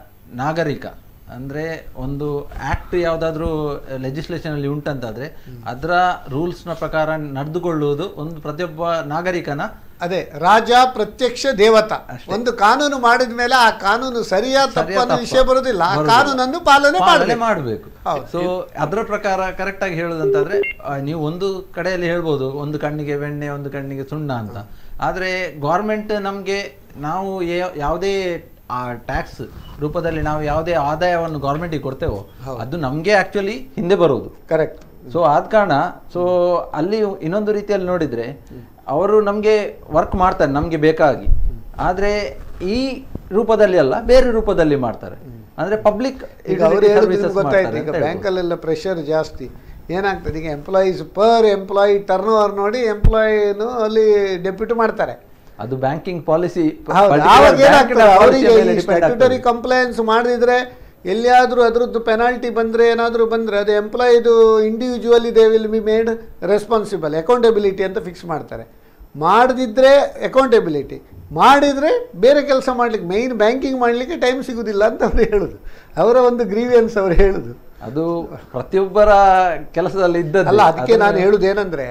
ನಾಗರಿಕ ಅಂದ್ರೆ ಒಂದು ಆಕ್ಟ್ ಯಾವುದಾದ್ರೂ ಲೆಜಿಸ್ಲೇಷನ್ ಅಲ್ಲಿ ಉಂಟಂತಾದ್ರೆ ಅದರ ರೂಲ್ಸ್ ನ ಪ್ರಕಾರ ನಡೆದುಕೊಳ್ಳುವುದು ಒಂದು ಪ್ರತಿಯೊಬ್ಬ ನಾಗರಿಕನ ಅದೇ ರಾಜ ಪ್ರತ್ಯಕ್ಷ ದೇವತ ಒಂದು ಕಾನೂನು ಮಾಡಿದ ಮೇಲೆ ಆ ಕಾನೂನು ಸರಿಯಾ ಸರಿಯಾ ತಪ್ಪು ಅನ್ನೋ ತಪ್ಪಾ? ವಿಷಯ ಬರುದಿಲ್ಲ ಆ ಬರುದಿಲ್ಲ. ಕಾನೂನನ್ನು ಪಾಲನೆ ಪಾಲನೆ ಮಾಡಬೇಕು ಮಾಡಬೇಕು ಹೌದು. ಸೊ ಅದರ ಪ್ರಕಾರ ಕರೆಕ್ಟ್ ಆಗಿ ಹೇಳುದಂತಾದ್ರೆ ಆ, ನೀವು ಒಂದು ಕಡೆಯಲ್ಲಿ ಹೇಳ್ಬೋದು ಒಂದು ಕಣ್ಣಿಗೆ ಬೆಣ್ಣೆ ಒಂದು ಕಣ್ಣಿಗೆ ಸುಣ್ಣ ಅಂತ ಆದ್ರೆ ಗೌರ್ಮೆಂಟ್ ನಮ್ಗೆ ನಾವು ಯಾ- ಯಾವುದೇ ಟ್ಯಾಕ್ಸ್ ರೂಪದಲ್ಲಿ ನಾವು ಯಾವುದೇ ಆದಾಯವನ್ನು ಗೌರ್ಮೆಂಟಿಗೆ ಕೊಡ್ತೇವೋ ಅದು ನಮ್ಗೆ ಆಕ್ಚುಲಿ ಹಿಂದೆ ಬರುವುದು ಕರೆಕ್ಟ್ ಸೊ ಆದ ಕಾರಣ ಸೊ ಅಲ್ಲಿ ಇನ್ನೊಂದು ರೀತಿಯಲ್ಲಿ ನೋಡಿದ್ರೆ ಅವರು ನಮಗೆ ವರ್ಕ್ ಮಾಡ್ತಾರೆ ನಮಗೆ ಬೇಕಾಗಿ ಆದ್ರೆ ಈ ರೂಪದಲ್ಲಿ ಅಲ್ಲ ಬೇರೆ ರೂಪದಲ್ಲಿ ಮಾಡ್ತಾರೆ ಅಂದ್ರೆ ಪಬ್ಲಿಕ್ ಈಗ ಅವ್ರು ಹೇಳಿದ್ರು ಗೊತ್ತಾಯ್ತು ಈಗ ಬ್ಯಾಂಕಲ್ಲೆಲ್ಲ ಪ್ರೆಷರ್ ಜಾಸ್ತಿ ಏನಾಗ್ತದೆ ಈಗ employees per employee turnover ನೋಡಿ ಎಂಪ್ಲಾಯಿನು ಅಲ್ಲಿ ಡೆಪ್ಯೂಟ್ ಮಾಡ್ತಾರೆ ಅದು ಬ್ಯಾಂಕಿಂಗ್ ಪಾಲಿಸಿ ಹೌದು ಆವಾಗ ಏನಾಗ್ತದೆ ಅವರಿಗೆ ಸ್ಟ್ಯಾಟ್ಯುಟರಿ ಕಂಪ್ಲೈನ್ಸ್ ಮಾಡಿದ್ರೆ ಎಲ್ಲಿಯಾದರೂ ಅದ್ರದ್ದು ಪೆನಾಲ್ಟಿ ಬಂದರೆ ಏನಾದರೂ ಬಂದರೆ ಅದು ಎಂಪ್ಲಾಯಿದು individually they will be made responsible accountability ಅಂತ ಫಿಕ್ಸ್ ಮಾಡ್ತಾರೆ ಮಾಡದಿದ್ದರೆ ಅಕೌಂಟಬಿಲಿಟಿ ಮಾಡಿದರೆ ಬೇರೆ ಕೆಲಸ ಮಾಡಲಿಕ್ಕೆ ಮೈನ್ ಬ್ಯಾಂಕಿಂಗ್ ಮಾಡಲಿಕ್ಕೆ ಟೈಮ್ ಸಿಗುದಿಲ್ಲ ಅಂತ ಅವ್ರು ಹೇಳುದು ಅವರ ಒಂದು ಗ್ರೀವಿಯನ್ಸ್ ಅವ್ರು ಹೇಳುದು ಅದು ಪ್ರತಿಯೊಬ್ಬರ ಕೆಲಸದಲ್ಲಿ ಇದ್ದದ್ದು ಅಲ್ಲ ಅದಕ್ಕೆ ನಾನು ಅದನ್ನ- ಹೇಳುದೇನೆಂದರೆ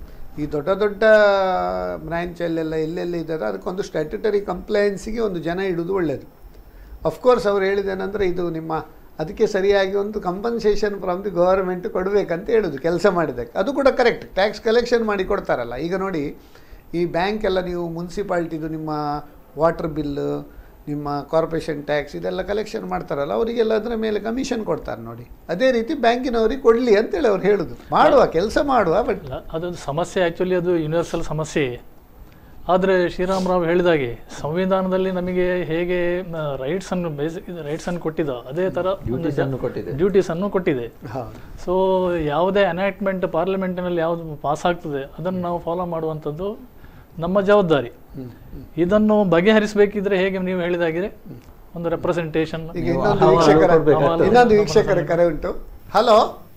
ಈ ದೊಡ್ಡ ದೊಡ್ಡ ಬ್ರ್ಯಾಂಚಲ್ಲೆಲ್ಲ ಎಲ್ಲೆಲ್ಲಿ ಇದ್ದಾರೆ ಅದಕ್ಕೊಂದು ಸ್ಟ್ಯಾಟ್ಯುಟರಿ ಕಂಪ್ಲೈನ್ಸಿಗೆ ಒಂದು ಜನ ಇಡೋದು ಒಳ್ಳೆಯದು ಅಫ್ಕೋರ್ಸ್ ಅವ್ರು ಹೇಳಿದೇನೆಂದರೆ ಇದು ನಿಮ್ಮ ಅದಕ್ಕೆ ಸರಿಯಾಗಿ ಒಂದು ಕಂಪನ್ಸೇಷನ್ ಫ್ರಮ್ ದಿ ಗವರ್ಮೆಂಟ್ ಕೊಡಬೇಕಂತ ಹೇಳೋದು ಕೆಲಸ ಮಾಡಿದ್ದಕ್ಕೆ ಅದು ಕೂಡ ಕರೆಕ್ಟ್ ಟ್ಯಾಕ್ಸ್ ಕಲೆಕ್ಷನ್ ಮಾಡಿ ಕೊಡ್ತಾರಲ್ಲ ಈಗ ನೋಡಿ ಈ ಬ್ಯಾಂಕ್ ಎಲ್ಲ ನೀವು ಮುನ್ಸಿಪಾಲ್ಟಿದು ನಿಮ್ಮ ವಾಟರ್ ಬಿಲ್ಲು ನಿಮ್ಮ ಕಾರ್ಪೊರೇಷನ್ ಟ್ಯಾಕ್ಸ್ ಇದೆಲ್ಲ ಕಲೆಕ್ಷನ್ ಮಾಡ್ತಾರಲ್ಲ ಅವರಿಗೆಲ್ಲ ಅದರ ಮೇಲೆ ಕಮಿಷನ್ ಕೊಡ್ತಾರೆ ನೋಡಿ ಅದೇ ರೀತಿ ಬ್ಯಾಂಕಿನವ್ರಿಗೆ ಕೊಡಲಿ ಅಂತೇಳಿ ಅವ್ರು ಹೇಳೋದು ಮಾಡುವ ಕೆಲಸ ಮಾಡುವ ಬಟ್ ಅಲ್ಲ ಅದೊಂದು ಸಮಸ್ಯೆ ಆ್ಯಕ್ಚುಲಿ ಅದು ಯೂನಿವರ್ಸಲ್ ಸಮಸ್ಯೆ ಆದರೆ ಶ್ರೀರಾಮರಾವ್ ಹೇಳಿದಾಗೆ ಸಂವಿಧಾನದಲ್ಲಿ ನಮಗೆ ಹೇಗೆ ರೈಟ್ಸ್ ಅನ್ನು ಬೇಸಿಕ್ ರೈಟ್ಸ್ ಅನ್ನು ಕೊಟ್ಟಿದ ಅದೇ ತರ Duties ಅನ್ನು ಕೊಟ್ಟಿದೆ. ಡ್ಯೂಟೀಸ್ ಅನ್ನು ಕೊಟ್ಟಿದೆ ಹೌದು ಸೊ ಯಾವುದೇ ಅನಾಕ್ಟ್ಮೆಂಟ್ ಪಾರ್ಲಿಮೆಂಟಿನಲ್ಲಿ ಯಾವುದು ಪಾಸ್ ಆಗ್ತದೆ ಅದನ್ನು ನಾವು ಫಾಲೋ ಮಾಡುವಂಥದ್ದು ನಮ್ಮ ಜವಾಬ್ದಾರಿ ಇದನ್ನು ಬಗೆಹರಿಸಬೇಕಿದ್ರೆ ಹೇಗೆ ನೀವು ಹೇಳಿದಾಗಿದೆ ಒಂದು ರೆಪ್ರೆಸೆಂಟೇಷನ್ ಈಗ ಇನ್ನೊಂದು ವೀಕ್ಷಕರ ಕೊಡ್ಬೇಕಾಗ್ತದೆ. ಇನ್ನೊಂದು ವೀಕ್ಷಕರ ಕರೆ ಉಂಟು ಹಲೋ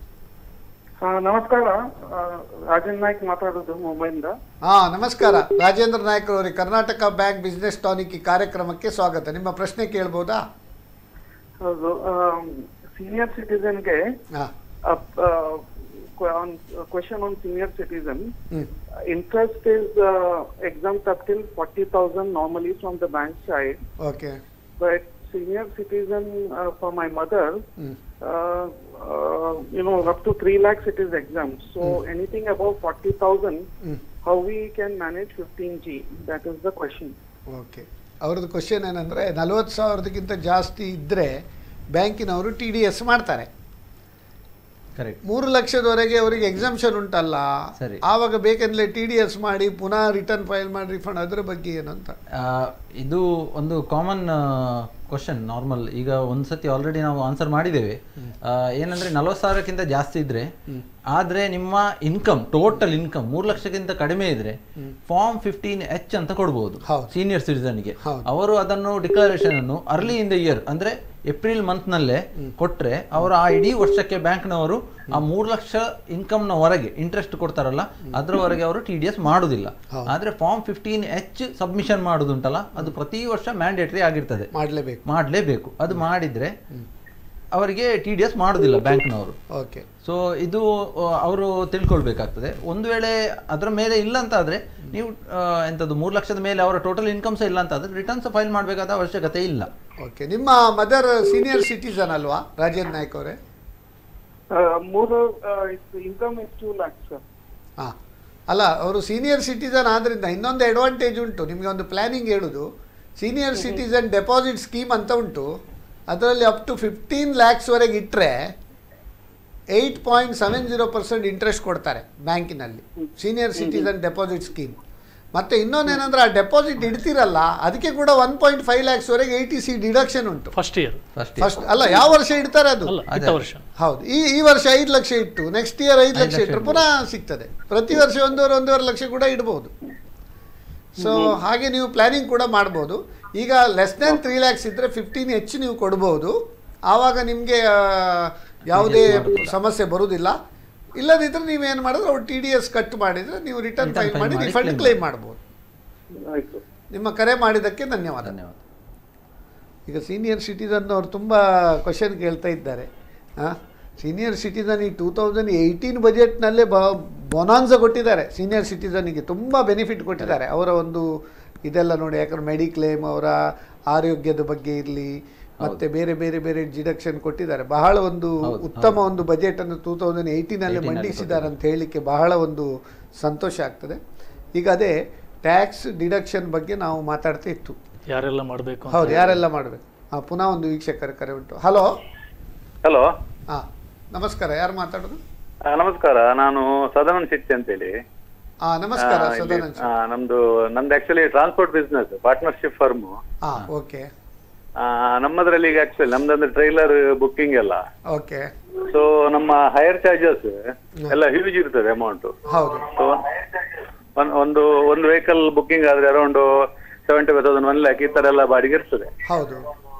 ಆ, ನಮಸ್ಕಾರ ಆ, ರಾಜನ್ ನಾಯ್ಕ್ ಮಾತಾಡೋದು ಮುಂಬೈಯಿಂದ ಹಾ ನಮಸ್ಕಾರ ರಾಜೇಂದ್ರ ನಾಯ್ಕ ಅವರಿಗೆ ಕರ್ನಾಟಕ ಬ್ಯಾಂಕ್ ಬಿಸ್ನೆಸ್ ಟಾನಿಕ್ ಈ ಕಾರ್ಯಕ್ರಮಕ್ಕೆ ಸ್ವಾಗತ ನಿಮ್ಮ ಪ್ರಶ್ನೆ ಕೇಳ್ಬೋದಾ ಹೌದು ಸೀನಿಯರ್ ಸಿಟಿಸನ್ಗೆ ಹಾ question on senior citizen hmm interest is uh, exempt up till 40,000 normally from the bank side, okay but senior citizen uh, for my mother, hmm uh, uh, you know, up to 3 lakhs it is exempt. So anything above 40,000, hmm how we can manage 15G? That is the question. Okay ಅವ್ರದ್ದು ಕ್ವಶನ್ ಏನಂದರೆ ನಲವತ್ತು ಸಾವಿರದಕ್ಕಿಂತ ಜಾಸ್ತಿ ಇದ್ದರೆ ಬ್ಯಾಂಕಿನವರು ಟಿ ಡಿ ಎಸ್ ಮಾಡ್ತಾರೆ ಕರೆಕ್ಟ್ ಮೂರು ಲಕ್ಷದವರೆಗೆ ಅವರಿಗೆ ಎಕ್ಸಾಮ್ಷನ್ ಉಂಟಲ್ಲ ಸರಿ. ಆವಾಗ ಬೇಕಂದ್ರೆ ಟಿ ಡಿ ಎಸ್ ಮಾಡಿ ಪುನಃ ರಿಟರ್ನ್ ಫೈಲ್ ಮಾಡಿ ರಿಫಂಡ್ ಅದ್ರ ಬಗ್ಗೆ ಏನಂತ ಇದು ಒಂದು ಕಾಮನ್ ಕ್ವಶನ್ ನಾರ್ಮಲ್ ಈಗ ಒಂದ್ಸತಿ ಆಲ್ರೆಡಿ ನಾವು ಆನ್ಸರ್ ಮಾಡಿದ್ದೇವೆ ಆ, ಏನಂದ್ರೆ ನಲವತ್ತು ಸಾವಿರಕ್ಕಿಂತ ಜಾಸ್ತಿ ಇದ್ರೆ ಆದ್ರೆ ನಿಮ್ಮ ಇನ್ಕಮ್ ಟೋಟಲ್ ಇನ್ಕಮ್ ಮೂರು ಲಕ್ಷಕ್ಕಿಂತ ಕಡಿಮೆ ಇದ್ರೆ ಫಾರ್ಮ್ ಫಿಫ್ಟೀನ್ ಎಚ್ ಅಂತ ಕೊಡ್ಬೋದು ಹೌದು. ಸೀನಿಯರ್ ಸಿಟಿಸನ್ಗೆ ಹೌದು. ಅವರು ಅದನ್ನು ಡಿಕ್ಲರೇಷನ್ ಅನ್ನು ಅರ್ಲಿ ಇನ್ ದ ಇಯರ್ ಅಂದ್ರೆ ಏಪ್ರಿಲ್ ಮಂತ್ ನಲ್ಲೇ ಕೊಟ್ರೆ ಅವರು ಆ ಇಡೀ ವರ್ಷಕ್ಕೆ ಬ್ಯಾಂಕ್ನವರು ಆ ಮೂರು ಲಕ್ಷ ಇನ್ಕಮ್ ನ ಹೊರಗೆ ಇಂಟ್ರೆಸ್ಟ್ ಕೊಡ್ತಾರಲ್ಲ ಅದರವರೆಗೆ ಅವರು ಟಿ ಡಿ ಎಸ್ ಮಾಡುದಿಲ್ಲ ಆದ್ರೆ ಫಾರ್ಮ್ ಫಿಫ್ಟೀನ್ ಎಚ್ ಸಬ್ಮಿಷನ್ ಮಾಡುದುಂಟಲ್ಲ ಅದು ಪ್ರತಿ ವರ್ಷ ಮ್ಯಾಂಡೇಟರಿ ಆಗಿರ್ತದೆ ಮಾಡಲೇಬೇಕು ಮಾಡಲೇಬೇಕು ಅದು ಮಾಡಿದ್ರೆ ಅವರಿಗೆ ಟಿ ಡಿ ಎಸ್ ಮಾಡುದಿಲ್ಲ ಬ್ಯಾಂಕ್ನವರು ಓಕೆ ಸೊ ಇದು ಅವರು ತಿಳ್ಕೊಳ್ಬೇಕಾಗ್ತದೆ ಒಂದು ವೇಳೆ ಅದರ ಮೇಲೆ ಇಲ್ಲ ಅಂತ ಆದ್ರೆ ನೀವು ಆ, ಎಂತದ್ದು ಮೂರು ಲಕ್ಷದ ಮೇಲೆ ಅವರ ಟೋಟಲ್ ಇನ್ಕಮ್ ಸಹ ಇಲ್ಲ ಅಂತ ಆದ್ರೆ ರಿಟರ್ನ್ಸ್ ಫೈಲ್ ಮಾಡಬೇಕಾದ ಅವಶ್ಯಕತೆ ಇಲ್ಲ ಓಕೆ ನಿಮ್ಮ ಮದರ್ ಸೀನಿಯರ್ ಸಿಟಿಸನ್ ಅಲ್ವಾ ರಾಜೇಂದ್ರ ನಾಯ್ಕ್ ಅವರೇ Uh, ಮೂರು income is two lakhs sir ಹಾಂ ಅಲ್ಲ ಅವರು ಸೀನಿಯರ್ ಸಿಟಿಸನ್ ಆದ್ರಿಂದ ಇನ್ನೊಂದು ಅಡ್ವಾಂಟೇಜ್ ಉಂಟು ನಿಮಗೆ ಒಂದು ಪ್ಲಾನಿಂಗ್ ಹೇಳುದು ಸೀನಿಯರ್ ಸಿಟಿಸನ್ ಡೆಪಾಸಿಟ್ ಸ್ಕೀಮ್ ಅಂತ ಉಂಟು ಅದರಲ್ಲಿ ಅಪ್ ಟು ಫಿಫ್ಟೀನ್ ಲ್ಯಾಕ್ಸ್ವರೆಗೆ ಇಟ್ಟರೆ eight point seven zero percent interest ಕೊಡ್ತಾರೆ ಬ್ಯಾಂಕಿನಲ್ಲಿ ಸೀನಿಯರ್ ಸಿಟಿಸನ್ ಡೆಪಾಸಿಟ್ ಸ್ಕೀಮ್ ಮತ್ತು ಇನ್ನೊಂದೇನಂದ್ರೆ ಆ ಡೆಪಾಸಿಟ್ ಇಡ್ತೀರಲ್ಲ ಅದಕ್ಕೆ ಕೂಡ ಒನ್ ಪಾಯಿಂಟ್ ಫೈವ್ ಲ್ಯಾಕ್ಸ್ವರೆಗೆ ಏಯ್ಟಿ ಸಿ ಡಿಡಕ್ಷನ್ ಉಂಟು ಫಸ್ಟ್ ಇಯರ್ ಫಸ್ಟ್ ಫಸ್ಟ್ ಅಲ್ಲ ಯಾವ ವರ್ಷ ಇಡ್ತಾರೆ ಅದು ಅಲ್ಲ ಇಟ್ಟ ವರ್ಷ ಹೌದು ಈ ಈ ವರ್ಷ ಐದು ಲಕ್ಷ ಇಟ್ಟು ನೆಕ್ಸ್ಟ್ ಇಯರ್ ಐದು ಲಕ್ಷ ಇಟ್ಟರೆ ಪುನಃ ಸಿಗ್ತದೆ ಪ್ರತಿ ವರ್ಷ ಒಂದೂವರೆ ಒಂದೂವರೆ ಲಕ್ಷ ಕೂಡ ಇಡ್ಬೋದು ಸೊ ಹಾಗೆ ನೀವು ಪ್ಲಾನಿಂಗ್ ಕೂಡ ಮಾಡ್ಬೋದು ಈಗ ಲೆಸ್ ದೆನ್ ತ್ರೀ ಲ್ಯಾಕ್ಸ್ ಇದ್ದರೆ ಫಿಫ್ಟೀನ್ ಹೆಚ್ಚು ನೀವು ಕೊಡ್ಬೋದು ಆವಾಗ ನಿಮಗೆ ಯಾವುದೇ ಸಮಸ್ಯೆ ಬರುವುದಿಲ್ಲ ಇಲ್ಲದಿದ್ದರೆ ನೀವೇನು ಮಾಡಿದ್ರೆ ಅವ್ರು ಟಿ ಡಿ ಎಸ್ ಕಟ್ ಮಾಡಿದರೆ ನೀವು ರಿಟರ್ನ್ Return ಫೈಲ್ file ಮಾಡಿ ಮಾಡಿ ರಿಫಂಡ್ claim ಕ್ಲೇಮ್ ಮಾಡ್ಬೋದು ಆಯ್ತು ನಿಮ್ಮ ಕರೆ ಮಾಡಿದ್ದಕ್ಕೆ ಧನ್ಯವಾದ ಧನ್ಯವಾದ ಈಗ ಸೀನಿಯರ್ ಸಿಟಿಸನ್ ಅವರು ತುಂಬ ಕ್ವಶನ್ ಕೇಳ್ತಾ ಇದ್ದಾರೆ ಸೀನಿಯರ್ ಸಿಟಿಸನ್ ಈ ಟೂ ತೌಸಂಡ್ ಏಯ್ಟೀನ್ ಬಜೆಟ್ನಲ್ಲೇ ಬ ಬೊನಾನ್ಸ ಕೊಟ್ಟಿದ್ದಾರೆ ಸೀನಿಯರ್ ಸಿಟಿಸನ್ಗೆ ತುಂಬ ಬೆನಿಫಿಟ್ ಕೊಟ್ಟಿದ್ದಾರೆ ಅವರ ಒಂದು ಇದೆಲ್ಲ ನೋಡಿ ಯಾಕಂದ್ರೆ ಮೆಡಿಕ್ಲೇಮ್ ಅವರ ಆರೋಗ್ಯದ ಬಗ್ಗೆ ಇರಲಿ ಮತ್ತೆ ಬೇರೆ ಬೇರೆ ಬೇರೆ ಡಿಡಕ್ಷನ್ ಕೊಟ್ಟಿದ್ದಾರೆ ಬಹಳ ಒಂದು ಹೌದು, ಉತ್ತಮ ಒಂದು ಬಜೆಟ್ ಅನ್ನು ಟೂ ತೌಸಂಡ್ ಏಯ್ಟೀನಲ್ಲಿ 18 ನಲ್ಲಿ ಮಂಡಿಸಿದ್ದಾರೆ ಅಂತ ಹೇಳಲಿಕ್ಕೆ ಬಹಳ ಒಂದು ಸಂತೋಷ ಆಗ್ತದೆ ಈಗ ಅದೇ ಟ್ಯಾಕ್ಸ್ ಡಿಡಕ್ಷನ್ ಬಗ್ಗೆ ನಾವು ಮಾತಾಡ್ತಾ ಇತ್ತು ಯಾರೆಲ್ಲ ಮಾಡಬೇಕು ಹೌದು ಯಾರೆಲ್ಲ ಮಾಡಬೇಕು ಹಾಂ ಪುನಃ ಒಂದು ವೀಕ್ಷಕರ ಕರೆ ಉಂಟು ಹಲೋ ಹಲೋ ಹಾಂ ನಮಸ್ಕಾರ ಯಾರು ಮಾತಾಡೋದು ನಮಸ್ಕಾರ ನಾನು ಸದಾನಂದ್ ಶೆಟ್ಟಿ ಅಂತೇಳಿ ಹಾಂ ನಮಸ್ಕಾರ ಆ, ಇಲ್ಲಿ, ಸದಾನಂದ್ ಆ, ನಮ್ದು ನಂದು actually transport business partnership firm ಹಾಂ ಓಕೆ ನಮ್ಮದ್ರಲ್ಲಿ ಈಗ ಆಕ್ಚುಲಿ ನಮ್ದಂದ್ರೆ ಟ್ರೈಲರ್ ಬುಕ್ಕಿಂಗ್ ಎಲ್ಲ ಓಕೆ ಸೊ ನಮ್ಮ ಹೈಯರ್ ಚಾರ್ಜಸ್ ಎಲ್ಲ ಹ್ಯೂಜ್ ಇರ್ತದೆ ಅಮೌಂಟ್ ಹೌದು ಸೊ ಒಂದು ಒಂದು ವೆಹಿಕಲ್ ಬುಕ್ಕಿಂಗ್ ಆದ್ರೆ around seventy five thousand one lakh ಈ ತರ ಎಲ್ಲ ಬಾಡಿಗೆ ಇರ್ತದೆ ಹೌದು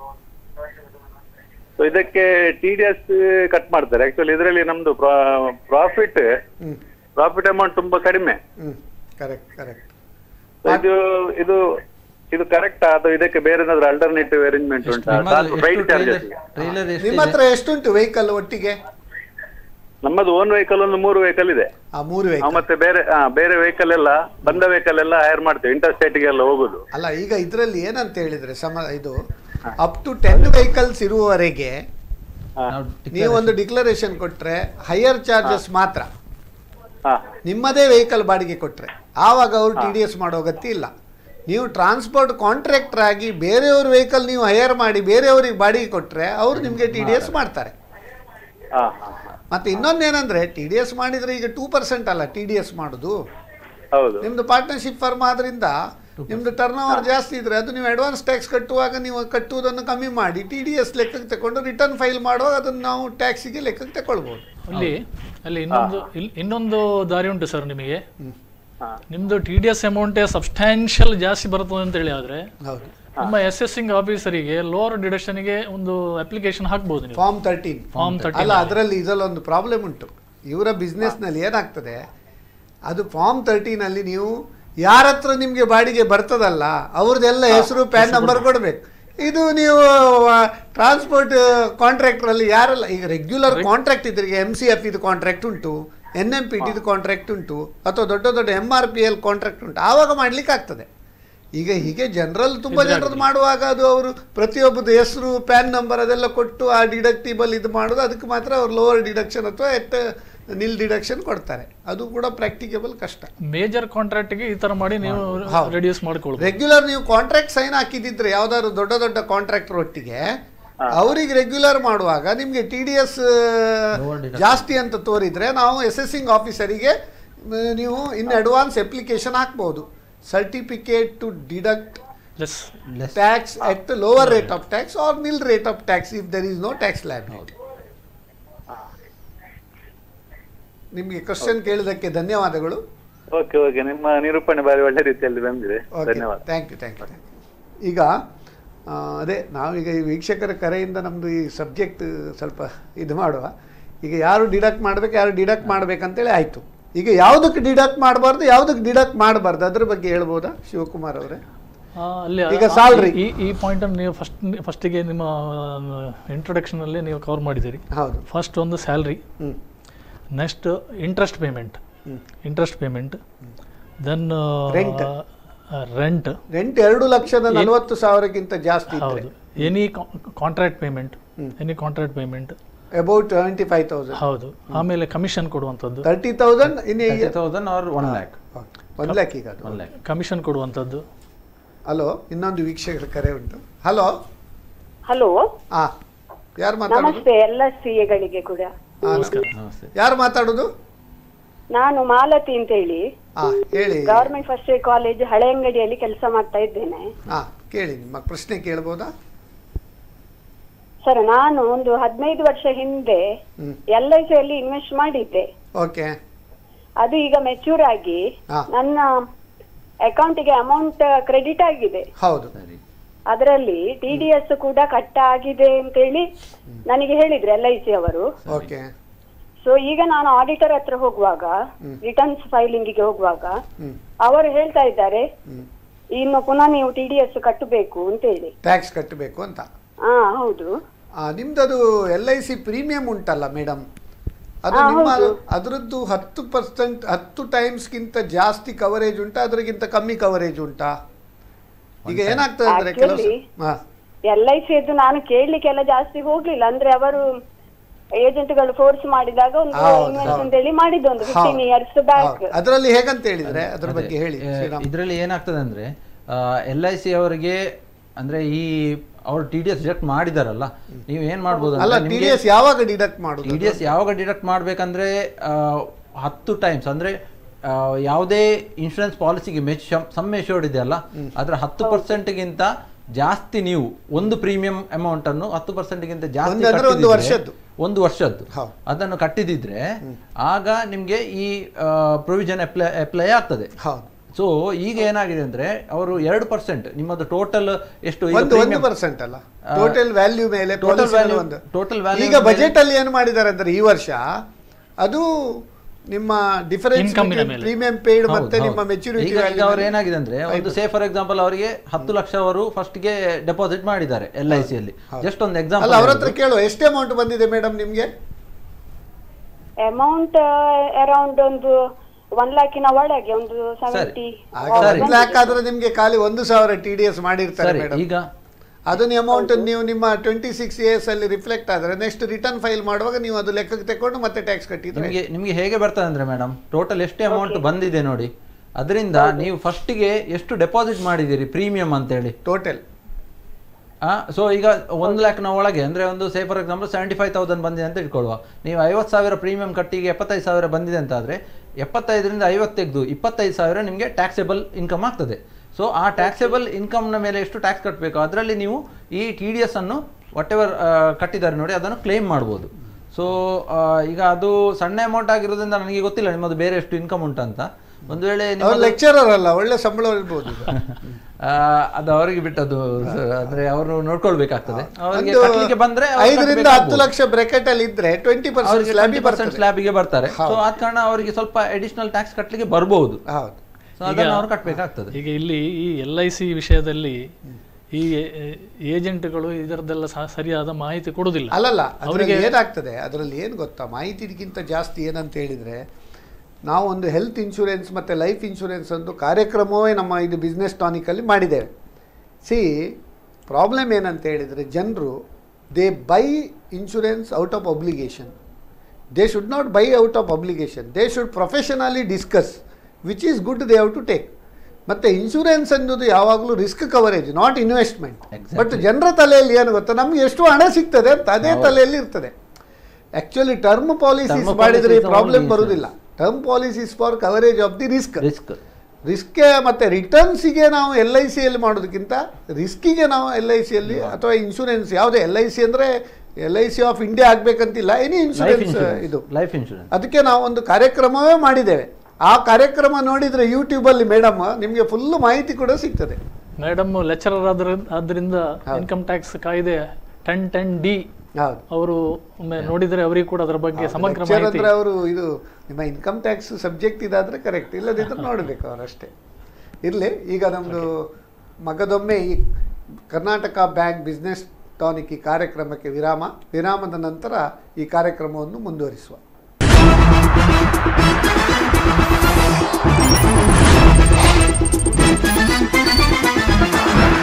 ಸೊ ಇದಕ್ಕೆ ಟಿ ಡಿ ಎಸ್ ಕಟ್ ಮಾಡ್ತಾರೆ ಆಕ್ಚುಲಿ ಇದರಲ್ಲಿ ನಮ್ದು ಪ್ರಾಫಿಟ್ ಹ್ಞೂ ಪ್ರಾಫಿಟ್ ಅಮೌಂಟ್ ತುಂಬಾ ಕಡಿಮೆ ಹ್ಞೂ ಕರೆಕ್ಟ್ ಕರೆಕ್ಟ್ So ಇದು ಇದು ಇದು ಕರೆಕ್ಟ್ ಅಥವಾ ಇದಕ್ಕೆ ಬೇರೆ ಏನಾದ್ರು ಅಲ್ಟರ್ನೇಟಿವ್ ಅರೇಂಜ್ಮೆಂಟ್ ಉಂಟಾ ರೈಟ್ ಚಾರ್ಜಸ್ ಟ್ರೈಲರ್ ನಿಮ್ಮ ಹತ್ರ ಎಷ್ಟುಂಟು ವೆಹಿಕಲ್ ಒಟ್ಟಿಗೆ ನಮ್ಮದು ಓನ್ ವೆಹಿಕಲ್ ಒಂದು ಮೂರು ವೆಹಿಕಲ್ ಇದೆ ಆ ಮೂರು ನಾವು ವೆಹಿಕಲ್ ಮತ್ತೆ ಬೇರೆ ಆ, ಬೇರೆ ವೆಹಿಕಲ್ ಎಲ್ಲ ಬಂದ ವೆಹಿಕಲ್ ಎಲ್ಲ ಹೈರ್ ಮಾಡ್ತೇವೆ ಇಂಟರ್ ಸ್ಟೇಟ್ಗೆ ಎಲ್ಲ ಹೋಗುದು ಅಲ್ಲ ಈಗ ಇದರಲ್ಲಿ ಏನಂತ ಹೇಳಿದರೆ ಸಮ ಇದು ಅಪ್ ಟು ಟೆನ್ ವೆಹಿಕಲ್ಸ್ ಇರುವವರೆಗೆ ನೀವು ಒಂದು ಡಿಕ್ಲರೇಷನ್ ಕೊಟ್ಟರೆ ಹೈಯರ್ ಚಾರ್ಜಸ್ ಮಾತ್ರ ಹಾ ನಿಮ್ಮದೇ ವೆಹಿಕಲ್ ಬಾಡಿಗೆ ಕೊಟ್ಟರೆ ಆವಾಗ ಅವರು ಟಿ ಡಿ ಎಸ್ ಮಾಡೋ ಅಗತ್ಯ ಇಲ್ಲ ನೀವು ಟ್ರಾನ್ಸ್ಪೋರ್ಟ್ ಕಾಂಟ್ರಾಕ್ಟರ್ ಆಗಿ ಬೇರೆಯವ್ರ ವೆಹಿಕಲ್ ನೀವು ಹೈಯರ್ ಮಾಡಿ ಬೇರೆಯವ್ರಿಗೆ ಬಾಡಿಗೆ ಕೊಟ್ಟರೆ ಅವರು ನಿಮಗೆ ಟಿ ಡಿ ಎಸ್ ಮಾಡ್ತಾರೆ ಹಾ ಹಾ ಹಾ. ಮತ್ತು ಇನ್ನೊಂದೇನೆಂದರೆ ಟಿ ಡಿ ಎಸ್ ಮಾಡಿದರೆ ಈಗ ಟೂ ಪರ್ಸೆಂಟ್ ಅಲ್ಲ ಟಿ ಡಿ ಎಸ್ ಮಾಡೋದು ಹೌದು ನಿಮ್ಮದು ಪಾರ್ಟ್ನರ್ಶಿಪ್ ಫರ್ಮ್ ಆದ್ರಿಂದ ನಿಮ್ಮದು ಟರ್ನ್ ಓವರ್ ಜಾಸ್ತಿ ಇದ್ರೆ ಅದು ನೀವು ಅಡ್ವಾನ್ಸ್ ಟ್ಯಾಕ್ಸ್ ಕಟ್ಟುವಾಗ ನೀವು ಕಟ್ಟುವುದನ್ನು ಕಮ್ಮಿ ಮಾಡಿ ಟಿ ಡಿ ಎಸ್ ಲೆಕ್ಕಕ್ಕೆ ತಗೊಂಡು ರಿಟರ್ನ್ ಫೈಲ್ ಮಾಡುವಾಗ ಅದನ್ನು ನಾವು ಟ್ಯಾಕ್ಸಿಗೆ ಲೆಕ್ಕಕ್ಕೆ ತಗೊಳ್ಬೋದು ಅಲ್ಲಿ ಅಲ್ಲಿ ಇನ್ನೊಂದು ಇಲ್- ಇನ್ನೊಂದು ದಾರಿ ಉಂಟು ಸರ್ ನಿಮಗೆ ಹಾ ನಿಮ್ದು ಟಿ ಡಿ ಎಸ್ ಅಮೌಂಟೇ ಸಬ್ಸ್ಟ್ಯಾನ್ಷಿಯಲ್ ಜಾಸ್ತಿ ಬರ್ತದೆ ಅಂತ ಹೇಳಿ ಆದ್ರೆ ಹೌದು ನಿಮ್ಮ ಎಸೆಸಿಂಗ್ ಆಫೀಸರಿಗೆ ಲೋವರ್ ಡಿಡಕ್ಷನ್ಗೆ ಒಂದು ಅಪ್ಲಿಕೇಶನ್ ಹಾಕ್ಬೋದು ನೀವು ಫಾರ್ಮ್ ತರ್ಟೀನ್ ಫಾರ್ಮ್ ತರ್ಟಿ ಅಲ್ಲ ಅದರಲ್ಲಿ ಇದರಲ್ಲಿ ಒಂದು ಪ್ರಾಬ್ಲಮ್ ಉಂಟು ಇವರ ಬಿಸ್ನೆಸ್ನಲ್ಲಿ ಏನಾಗ್ತದೆ ಅದು ಫಾರ್ಮ್ ತರ್ಟೀನಲ್ಲಿ ನೀವು ಯಾರ ಹತ್ರ ನಿಮಗೆ ಬಾಡಿಗೆ ಬರ್ತದಲ್ಲ ಅವ್ರದ್ದೆಲ್ಲ ಹೆಸರು ಪ್ಯಾನ್ ನಂಬರ್ ಕೊಡಬೇಕು ಇದು ನೀವು ಟ್ರಾನ್ಸ್ಪೋರ್ಟ್ ಕಾಂಟ್ರಾಕ್ಟ್ರಲ್ಲಿ ಯಾರೆಲ್ಲ ಈಗ ರೆಗ್ಯುಲರ್ ಕಾಂಟ್ರಾಕ್ಟ್ ಇದ್ರಿಗೆ ಎಮ್ ಸಿ ಎಫ್ ಇದು ಕಾಂಟ್ರಾಕ್ಟ್ ಉಂಟು ಎನ್ ಎಂ ಪಿ ಟಿದು ಕಾಂಟ್ರಾಕ್ಟ್ ಉಂಟು ಅಥವಾ ದೊಡ್ಡ ದೊಡ್ಡ M R P L contract ಉಂಟು ಆವಾಗ ಮಾಡ್ಲಿಕ್ಕೆ ಆಗ್ತದೆ ಈಗ ಹೀಗೆ ಜನರಲ್ ತುಂಬ ಜನರದ್ದು ಮಾಡುವಾಗ ಅದು ಅವರು ಪ್ರತಿಯೊಬ್ಬದ ಹೆಸರು ಪ್ಯಾನ್ ನಂಬರ್ ಅದೆಲ್ಲ ಕೊಟ್ಟು ಆ ಡಿಡಕ್ಟಿಬಲ್ ಇದು ಮಾಡೋದು ಅದಕ್ಕೆ ಮಾತ್ರ ಅವ್ರು ಲೋವರ್ ಡಿಡಕ್ಷನ್ ಅಥವಾ ಎಟ್ ನಿಲ್ ಡಿಡಕ್ಷನ್ ಕೊಡ್ತಾರೆ ಅದು ಕೂಡ ಪ್ರಾಕ್ಟಿಕೇಬಲ್ ಕಷ್ಟ ಮೇಜರ್ ಕಾಂಟ್ರಾಕ್ಟ್ಗೆ ಈ ತರ ಮಾಡಿ ನೀವು ಹೌದು. ರೆಡ್ಯೂಸ್ ಮಾಡ್ಕೊಳ್ಬೋದು ರೆಗ್ಯುಲರ್ ನೀವು ಕಾಂಟ್ರಾಕ್ಟ್ ಸೈನ್ ಹಾಕಿದಿದ್ರೆ ಯಾವ್ದಾದ್ರು ದೊಡ್ಡ ದೊಡ್ಡ ಕಾಂಟ್ರಾಕ್ಟರ್ ಒಟ್ಟಿಗೆ ಅವರಿಗೆ ರೆಗ್ಯುಲರ್ ಮಾಡುವಾಗ ನಿಮಗೆ ಟಿ ಡಿ ಎಸ್ ಜಾಸ್ತಿ ಅಂತ ತೋರಿದ್ರೆ ನಾವು ಅಸೆಸಿಂಗ್ ಆಫೀಸರಿಗೆ ನೀವು ಇನ್ ಅಡ್ವಾನ್ಸ್ ಅಪ್ಲಿಕೇಶನ್ ಹಾಕ್ಬೋದು certificate to deduct less tax at lower rate of tax or nil rate of tax if there is no tax liability ನಿಮಗೆ ಕ್ವಶನ್ ಕೇಳಿದ್ದಕ್ಕೆ ಧನ್ಯವಾದಗಳು ಓಕೆ ಓಕೆ ನಿಮ್ಮ ನಿರೂಪಣೆ ಬಾರಿ ಒಳ್ಳೆ ರೀತಿಯಲ್ಲಿ ಬಂದಿದೆ ಧನ್ಯವಾದ ಥ್ಯಾಂಕ್ ಯು ಥ್ಯಾಂಕ್ ಯು ಈಗ ಆ, ಅದೇ ನಾವೀಗ ಈ ವೀಕ್ಷಕರ ಕರೆಯಿಂದ ನಮ್ಮದು ಈ ಸಬ್ಜೆಕ್ಟ್ ಸ್ವಲ್ಪ ಇದು ಮಾಡುವ ಈಗ ಯಾರು ಡಿಡಕ್ಟ್ ಮಾಡ್ಬೇಕು ಯಾರು ಡಿಡಕ್ಟ್ ಮಾಡ್ಬೇಕಂತೇಳಿ ಆಯಿತು ಈಗ ಯಾವುದಕ್ಕೆ ಡಿಡಕ್ಟ್ ಮಾಡಬಾರ್ದು ಯಾವುದಕ್ಕೆ ಡಿಡಕ್ಟ್ ಮಾಡಬಾರ್ದು ಅದ್ರ ಬಗ್ಗೆ ಹೇಳ್ಬೋದಾ ಶಿವಕುಮಾರ್ ಅವರೇ ಆ, ಅಲ್ಲಿ ಈಗ ಆ- salary. ಈ ಈ ಪಾಯಿಂಟ್ ಅನ್ನು ನೀವು ಫಸ್ಟ್ ಫಸ್ಟಿಗೆ ನಿಮ್ಮ ಇಂಟ್ರೊಡಕ್ಷನ್ ಅಲ್ಲಿ ನೀವು ಕವರ್ ಮಾಡಿದ್ದೀರಿ ಹೌದು ಫಸ್ಟ್ ಒಂದು ಸ್ಯಾಲ್ರಿ ಹ್ಞೂ next interest payment interest payment then Rent. Rent rent ಎರಡು ಲಕ್ಷದ ನಲವತ್ತು ಸಾವಿರಕ್ಕಿಂತ ಜಾಸ್ತಿ ಇದ್ರೆ ಹೌದು any contract payment any contract payment about twenty five thousand ಹೌದು ಆಮೇಲೆ ಕಮಿಷನ್ ಕೊಡುವಂಥದ್ದು ತರ್ಟಿ ತೌಸಂಡ್ ಇನ್ನು ತೌಸಂಡ್ ಆರ್ ಒನ್ ಲ್ಯಾಕ್ ಒಂದು ಲ್ಯಾಕ್ ಈಗ ಅದು ಒನ್ ಲ್ಯಾಕ್ ಕಮಿಷನ್ ಕೊಡುವಂಥದ್ದು ಹಲೋ ಇನ್ನೊಂದು ವೀಕ್ಷಕರ ಕರೆ ಉಂಟು ಹಲೋ ಹಲೋ ಆ ಯಾರು ಮಾತಾಡೋದು ನಮಸ್ತೆ ಎಲ್ಲ ಸಿಎಗಳಿಗೆ ಕೂಡ ಆ, ನಮಸ್ಕಾರ ನಮಸ್ತೆ ಯಾರು ಮಾತಾಡೋದು ನಾನು ಮಾಲತಿ ಅಂತ ಹೇಳಿ ಆ ಹೇಳಿ ಗವರ್ಮೆಂಟ್ ಫಸ್ಟ್ ಇಯರ್ ಕಾಲೇಜ್ ಹಳೆ ಅಂಗಡಿಯಲ್ಲಿ ಕೆಲಸ ಮಾಡ್ತಾ ಇದ್ದೇನೆ ಆ ಕೇಳಿ ನಿಮ್ಮ ಪ್ರಶ್ನೆ ಕೇಳ್ಬೋದಾ ಸರ್ ನಾನು ಒಂದು ಹದಿನೈದು ವರ್ಷ ಹಿಂದೆ ಹ್ಮ್. ಎಲ್ ಐ ಸಿಯಲ್ಲಿ ಇನ್ವೆಸ್ಟ್ ಮಾಡಿದ್ದೆ ಓಕೆ ಅದು ಈಗ ಮೆಚೂರ್ ಆಗಿ ಹಾ. ನನ್ನ ಅಕೌಂಟಿಗೆ ಅಮೌಂಟ್ ಕ್ರೆಡಿಟ್ ಆಗಿದೆ ಹೌದು ಸರಿ ಅದರಲ್ಲಿ ಟಿ ಡಿ ಎಸ್ ಕೂಡ ಕಟ್ ಆಗಿದೆ ಅಂತ ಹೇಳಿ ನನಗೆ ಹೇಳಿದ್ರು ಎಲ್ ಐ ಸಿ ಅವರು ಓಕೆ ಸೊ ಈಗ ನಾನು ಆಡಿಟರ್ ಹತ್ರ ಹೋಗುವಾಗ ರಿಟರ್ನ್ಸ್ ಫೈಲಿಂಗಿಗೆ ಹೋಗುವಾಗ ಹ್ಮ್ ಅವರು ಹೇಳ್ತಾ ಇದ್ದಾರೆ ಹ್ಮ್ ಇನ್ನು ಪುನಃ ನೀವು ಟಿ ಡಿ ಎಸ್ ಕಟ್ಟಬೇಕು ಅಂತ ಹೇಳಿ ಟ್ಯಾಕ್ಸ್ ಕಟ್ಟಬೇಕು ಅಂತ ಹಾ ಹೌದು ಆ, ನಿಮ್ದದು ಎಲ್ ಐ ಸಿ ಪ್ರೀಮಿಯಂ ಉಂಟಲ್ಲ ಮೇಡಮ್ ಅದು ಆ, ನಿಮ್ಮ ಹೌದು. ಅದರದ್ದು ಹತ್ತು ಪರ್ಸೆಂಟ್ ಹತ್ತು ಟೈಮ್ಸ್ಗಿಂತ ಜಾಸ್ತಿ ಕವರೇಜ್ ಉಂಟಾ ಅದರಿಗಿಂತ ಕಮ್ಮಿ ಕವರೇಜ್ ಉಂಟಾ ಈಗ ಏನಾಗ್ತದೆ ಅಂದ್ರೆ ಕೆಲವು Actually, ಹಾ ಎಲ್ ಐ ಸಿ ನಾನು ಕೇಳಲಿಕ್ಕೆಲ್ಲ ಜಾಸ್ತಿ ಹೋಗ್ಲಿಲ್ಲ ಅಂದ್ರೆ ಅವರು ಏಜೆಂಟ್ಗಳು ಫೋರ್ಸ್ ಮಾಡಿದಾಗ ಒಂದು ಹೌದು, ಇನ್ವೆಸ್ಟ್ ಹೌದು. ಅಂತ ಹೇಳಿ ಮಾಡಿದ್ದು ಒಂದು ಫಿಫ್ಟೀನ್ ಇಯರ್ಸ್ ಬ್ಯಾಕ್ ಅದರಲ್ಲಿ ಹೇಗಂತ ಹೇಳಿದ್ರೆ ಅದ್ರ ಬಗ್ಗೆ ಹೇಳಿ ಶ್ರೀರಾಮ್ ಇದರಲ್ಲಿ ಏನಾಗ್ತದೆ ಅಂದ್ರೆ ಎಲ್ ಐ ಸಿ ಅವರಿಗೆ ಅಂದ್ರೆ ಈ ಅವ್ರು ಟಿ ಡಿ ಎಸ್ ಡಿಡಕ್ಟ್ ಮಾಡಿದಾರಲ್ಲ ನೀವು ಏನ್ ಮಾಡ್ಬೋದು ಅಲ್ಲ ಟಿ ಡಿ ಎಸ್ ಯಾವಾಗ ಡಿಡಕ್ಟ್ ಮಾಡುದು ಟಿ ಡಿ ಎಸ್ ಯಾವಾಗ ಡಿಡಕ್ಟ್ ಮಾಡ್ಬೇಕಂದ್ರೆ ಆ, ಹತ್ತು ಟೈಮ್ಸ್ ಅಂದ್ರೆ ಆ, ಯಾವುದೇ ಇನ್ಶೂರೆನ್ಸ್ ಪಾಲಿಸಿಗೆ ಮೆಚ್ ಸಮ್ ಮೆಚೂರ್ಡ್ ಇದೆಯಲ್ಲ ಅದರ ಹತ್ತು ಪರ್ಸೆಂಟ್ಗಿಂತ ಜಾಸ್ತಿ ನೀವು ಒಂದು ಪ್ರೀಮಿಯಂ ಅಮೌಂಟ್ ಅನ್ನು ಹತ್ತು ಪರ್ಸೆಂಟ್ಗಿಂತ ಜಾಸ್ತಿ ಒಂದು ಅಂದ್ರೆ ಒಂದು ಕಟ್ಟಿದಿದ್ರೆ- ವರ್ಷದ್ದು. ಒಂದು ವರ್ಷದ್ದು ಹೌದು. ಅದನ್ನು ಕಟ್ಟಿದಿದ್ರೆ ಆಗ ನಿಮ್ಗೆ ಈ ಪ್ರೊವಿಷನ್ ಅಪ್ಲೈ ಅಪ್ಲೈ ಆಗ್ತದೆ ಹೌದು ಸೊ ಈಗ ಏನಾಗಿದೆ ಅಂದ್ರೆ ಅವರು ಎರಡು ಪರ್ಸೆಂಟ್ ನಿಮ್ಮದು ಟೋಟಲ್ ಎಷ್ಟು ಈಗ ಒಂದು ಒಂದು premium- ಪರ್ಸೆಂಟ್ ಅಲ್ಲ ಟೋಟಲ್ ವ್ಯಾಲ್ಯೂ ಮೇಲೆ Total policy ಮೇಲೆ value- ಒಂದು total value ಈಗ ಮೇಲೆ- ಬಜೆಟ್ ಅಲ್ಲಿ ಏನು ಮಾಡಿದ್ದಾರೆ ಅಂದ್ರೆ ಈ ವರ್ಷ ಅದು ನಿಮ್ಮ ಡಿಫರೆನ್ಸ್ Income ನ ಮೇಲೆ. ಪ್ರೀಮಿಯಂ ಪೇಯ್ಡ್ ಹೌದು, ಮತ್ತೆ ನಿಮ್ಮ ಹೌದು. ಮೆಚುರಿಟಿ ಈಗ ಈಗ ಅವ್ರು ಏನಾಗಿದೆ ಅಂದ್ರೆ ಒಂದು ಸೇ ಫಾರ್ ಎಕ್ಸಾಂಪಲ್ ಅವರಿಗೆ ಹತ್ತು ಲಕ್ಷ ಅವರು ಫಸ್ಟ್ ಗೆ ಡೆಪಾಸಿಟ್ ಮಾಡಿದ್ದಾರೆ ಎಲ್ ಐ ಸಿ ಅಲ್ಲಿ ಜಸ್ಟ್ ಒಂದು ಅಲ್ಲ ಅವ್ರ ಹತ್ರ ಎಕ್ಸಾಂಪಲ್ ಕೇಳುವ ಎಷ್ಟು ಅಮೌಂಟ್ ಬಂದಿದೆ ಮೇಡಮ್ ನಿಮ್ಗೆ ಅಮೌಂಟ್ ಅರೌಂಡ್ ಒಂದು ಒನ್ ಲ್ಯಾಕಿನ ಒಳಗೆ ಒಂದು ಸೆವೆಂಟಿ ಸರಿ. ಒನ್ ಲ್ಯಾಕ್ ಆದ್ರೆ ನಿಮ್ಗೆ ಖಾಲಿ ಒಂದು ಸಾವಿರ ಟಿ ಡಿ ಎಸ್ ಮಾಡಿರ್ತಾರೆ ಸರಿ ಮೇಡಮ್ ಈಗ ಅದನ್ನ ಅಮೌಂಟ್ ನೀವು ನಿಮ್ಮ ಟ್ವೆಂಟಿ ಸಿಕ್ಸ್ ಇಯರ್ಸ್ ಅಲ್ಲಿ ರಿಫ್ಲೆಕ್ಟ್ ಆದ್ರೆ ನೆಕ್ಸ್ಟ್ ರಿಟರ್ನ್ ಫೈಲ್ ಮಾಡುವಾಗ ನೀವು ಅದು ಲೆಕ್ಕಕ್ಕೆ ತಕೊಂಡು ಮತ್ತೆ ಟ್ಯಾಕ್ಸ್ ಕಟ್ಟಿದ್ರೆ ನಿಮಗೆ ನಿಮಗೆ ಹೇಗೆ ಬರ್ತದೆ ಅಂದ್ರೆ ಮೇಡಮ್ ಟೋಟಲ್ ಎಷ್ಟು ಅಮೌಂಟ್ ಬಂದಿದೆ ನೋಡಿ ಅದರಿಂದ ನೀವು ಫಸ್ಟಿಗೆ ಎಷ್ಟು ಡೆಪಾಸಿಟ್ ಮಾಡಿದ್ದೀರಿ ಪ್ರೀಮಿಯಂ ಅಂತೇಳಿ ಟೋಟಲ್ ಸೊ ಈಗ ಒಂದು ಲ್ಯಾಕ್ನ ಒಳಗೆ ಅಂದ್ರೆ ಒಂದು say for example seventy five thousand ಬಂದಿದೆ ಅಂತ ಇಟ್ಕೊಳ್ಳುವ ನೀವು ಐವತ್ತು ಸಾವಿರ ಪ್ರೀಮಿಯಂ ಕಟ್ಟಿಗೆ ಎಪ್ಪತ್ತೈದು ಸಾವಿರ ಬಂದಿದೆ ಅಂತ ಆದ್ರೆ ಎಪ್ಪತ್ತೈದರಿಂದ ಐವತ್ತು ತೆಗೆದು ಇಪ್ಪತ್ತೈದು ಸಾವಿರ ನಿಮಗೆ ಟ್ಯಾಕ್ಸೇಬಲ್ ಇನ್ಕಮ್ ಆಗ್ತದೆ ಸೊ ಆ ಟ್ಯಾಕ್ಸೇಬಲ್ ಇನ್ಕಮ್ನ ಮೇಲೆ ಎಷ್ಟು ಟ್ಯಾಕ್ಸ್ ಕಟ್ಟಬೇಕು ಅದರಲ್ಲಿ ನೀವು ಈ ಟಿ ಡಿ ಎಸ್ ಅನ್ನು ವಾಟ್ ಎವರ್ ಕಟ್ಟಿದ್ದಾರೆ ನೋಡಿ ಅದನ್ನು ಕ್ಲೇಮ್ ಮಾಡ್ಬೋದು ಸೊ ಈಗ ಅದು ಸಣ್ಣ ಅಮೌಂಟ್ ಆಗಿರೋದ್ರಿಂದ ನನಗೆ ಗೊತ್ತಿಲ್ಲ ನಿಮ್ಮದು ಬೇರೆ ಎಷ್ಟು ಇನ್ಕಮ್ ಉಂಟಂತ ಒಂದು ವೇಳೆ ಅವ್ರು ನಿಮ್ಮದು- ಲೆಕ್ಚರರ್ ಅಲ್ಲ ಒಳ್ಳೆ ಸಂಬಳ ಇರ್ಬೋದು ಈಗ. ಆ, ಅದು ಅವರಿಗೆ ಬಿಟ್ಟದ್ದು ಸರ್. ಅಂದ್ರೆ ಅವರು ನೋಡ್ಕೊಳ್ಬೇಕಾಗ್ತದೆ ಅವರಿಗೆ ಒಂದು ಕಟ್ಟಲಿಕ್ಕೆ ಬಂದ್ರೆ ಅವ್ರು ಐದರಿಂದ ಕಟ್ಬೇಕಾಗ್ಬೋದು. ಹತ್ತು ಲಕ್ಷ ಬ್ರೆಕೆಟ್ ಅಲ್ಲಿ ಇದ್ರೆ ಟ್ವೆಂಟಿ ಪರ್ಸೆಂಟ್ ಅವರಿಗೆ ಸ್ಲ್ಯಾಬಿ 20% ಬರ್ತದೆ ಸ್ಲ್ಯಾಬಿಗೆ ಬರ್ತಾರೆ ಸೊ ಆದ ಕಾರಣ ಅವರಿಗೆ ಸ್ವಲ್ಪ ಅಡಿಷನಲ್ ಟ್ಯಾಕ್ಸ್ ಕಟ್ಟಲಿಕ್ಕೆ ಬರ್ಬಹುದು ಹೌದು ಸೊ ಅದನ್ನು ಅವ್ರು ಕಟ್ಟಬೇಕಾಗ್ತದೆ ಈಗ ಇಲ್ಲಿ ಈ ಎಲ್ ಐ ಸಿ ವಿಷಯದಲ್ಲಿ ಈ ಏಜೆಂಟ್ಗಳು ಇದರದ್ದೆಲ್ಲ ಸ- ಸರಿಯಾದ ಮಾಹಿತಿ ಕೊಡುವುದಿಲ್ಲ ಅಲ್ಲಲ್ಲ ಅದರಲ್ಲಿ ಅವರಿಗೆ ಏನಾಗ್ತದೆ ಅದರಲ್ಲಿ ಏನು ಗೊತ್ತಾ ಮಾಹಿತಿಗಿಂತ ಜಾಸ್ತಿ ಏನಂತ ಹೇಳಿದರೆ ನಾವು ಒಂದು ಹೆಲ್ತ್ ಇನ್ಶೂರೆನ್ಸ್ ಮತ್ತು ಲೈಫ್ ಇನ್ಶೂರೆನ್ಸ್ ಒಂದು ಕಾರ್ಯಕ್ರಮವೇ ನಮ್ಮ ಇದು ಬಿಸ್ನೆಸ್ ಟಾನಿಕಲ್ಲಿ ಮಾಡಿದ್ದೇವೆ ಸಿ ಪ್ರಾಬ್ಲಮ್ ಏನಂತ ಹೇಳಿದರೆ ಜನರು they buy insurance out of obligation they should not buy out of obligation they should professionally discuss which is good they have to take ಮತ್ತು ಇನ್ಶೂರೆನ್ಸ್ ಅನ್ನೋದು ಯಾವಾಗಲೂ risk coverage not investment Exactly. But ಜನರ ತಲೆಯಲ್ಲಿ ಏನು ಗೊತ್ತಾ ನಮ್ಗೆ ಎಷ್ಟು ಹಣ ಸಿಗ್ತದೆ ಅಂತ ಅದೇ ತಲೆಯಲ್ಲಿ ಇರ್ತದೆ ಆ್ಯಕ್ಚುಲಿ ಟರ್ಮ್ ಪಾಲಿಸೀಸ್ Term ಮಾಡಿದರೆ policies ಪ್ರಾಬ್ಲಮ್ only ಬರುವುದಿಲ್ಲ term policies for coverage of the risk risk ರಿಸ್ಕೆ ಮತ್ತು ರಿಟರ್ನ್ಸಿಗೆ ನಾವು ಎಲ್ ಐ ಸಿಯಲ್ಲಿ ಮಾಡೋದಕ್ಕಿಂತ ರಿಸ್ಕಿಗೆ ನಾವು ಎಲ್ ಐ ಸಿಯಲ್ಲಿ ಅಥವಾ ಇನ್ಶೂರೆನ್ಸ್ ಯಾವುದೇ ಎಲ್ ಐ ಸಿ ಅಂದರೆ L I C of India ಆಗಬೇಕಂತಿಲ್ಲ ಎನಿ ಲೈಫ್ ಇನ್ಶೂರೆನ್ಸ್ ಇನ್ಶೂರೆನ್ಸ್ ಇದು ಲೈಫ್ ಇನ್ಶೂರೆನ್ಸ್ ಅದಕ್ಕೆ ನಾವು ಒಂದು ಕಾರ್ಯಕ್ರಮವೇ ಮಾಡಿದ್ದೇವೆ ಆ ಕಾರ್ಯಕ್ರಮ ನೋಡಿದರೆ ಯೂಟ್ಯೂಬಲ್ಲಿ ಮೇಡಮ್ ನಿಮಗೆ ಫುಲ್ ಮಾಹಿತಿ ಕೂಡ ಸಿಗ್ತದೆ ಮೇಡಮ್ ಲೆಕ್ಚರರ್ ಆದ್ರ ಆದ್ರಿಂದ ಇನ್ಕಮ್ ಟ್ಯಾಕ್ಸ್ ಕಾಯ್ದೆ ಟೆನ್ ಟೆನ್ ಡಿ ಹೌದು ಅವರು ಒಮ್ಮೆ ನೋಡಿದರೆ ಅವರಿಗೆ ಕೂಡ ಅದರ ಬಗ್ಗೆ ಸಮಗ್ರ ಲೆಕ್ಚರ್ ಮಾಹಿತಿ ಅಂದ್ರೆ ಅವರು ಇದು ನಿಮ್ಮ ಇನ್ಕಮ್ ಟ್ಯಾಕ್ಸ್ ಸಬ್ಜೆಕ್ಟ್ ಇದಾದ್ರೆ ಕರೆಕ್ಟ್ ಇಲ್ಲದಿದ್ರೆ ನೋಡಬೇಕು ಅವರು ಅಷ್ಟೇ ಇರಲಿ ಈಗ ನಮ್ಮದು ಮಗದೊಮ್ಮೆ ಈ ಕರ್ನಾಟಕ ಬ್ಯಾಂಕ್ ಬಿಸ್ನೆಸ್ ಟಾನಿಕ್ ಈ ಕಾರ್ಯಕ್ರಮಕ್ಕೆ ವಿರಾಮ ವಿರಾಮದ ನಂತರ ಈ ಕಾರ್ಯಕ್ರಮವನ್ನು ಮುಂದುವರಿಸುವ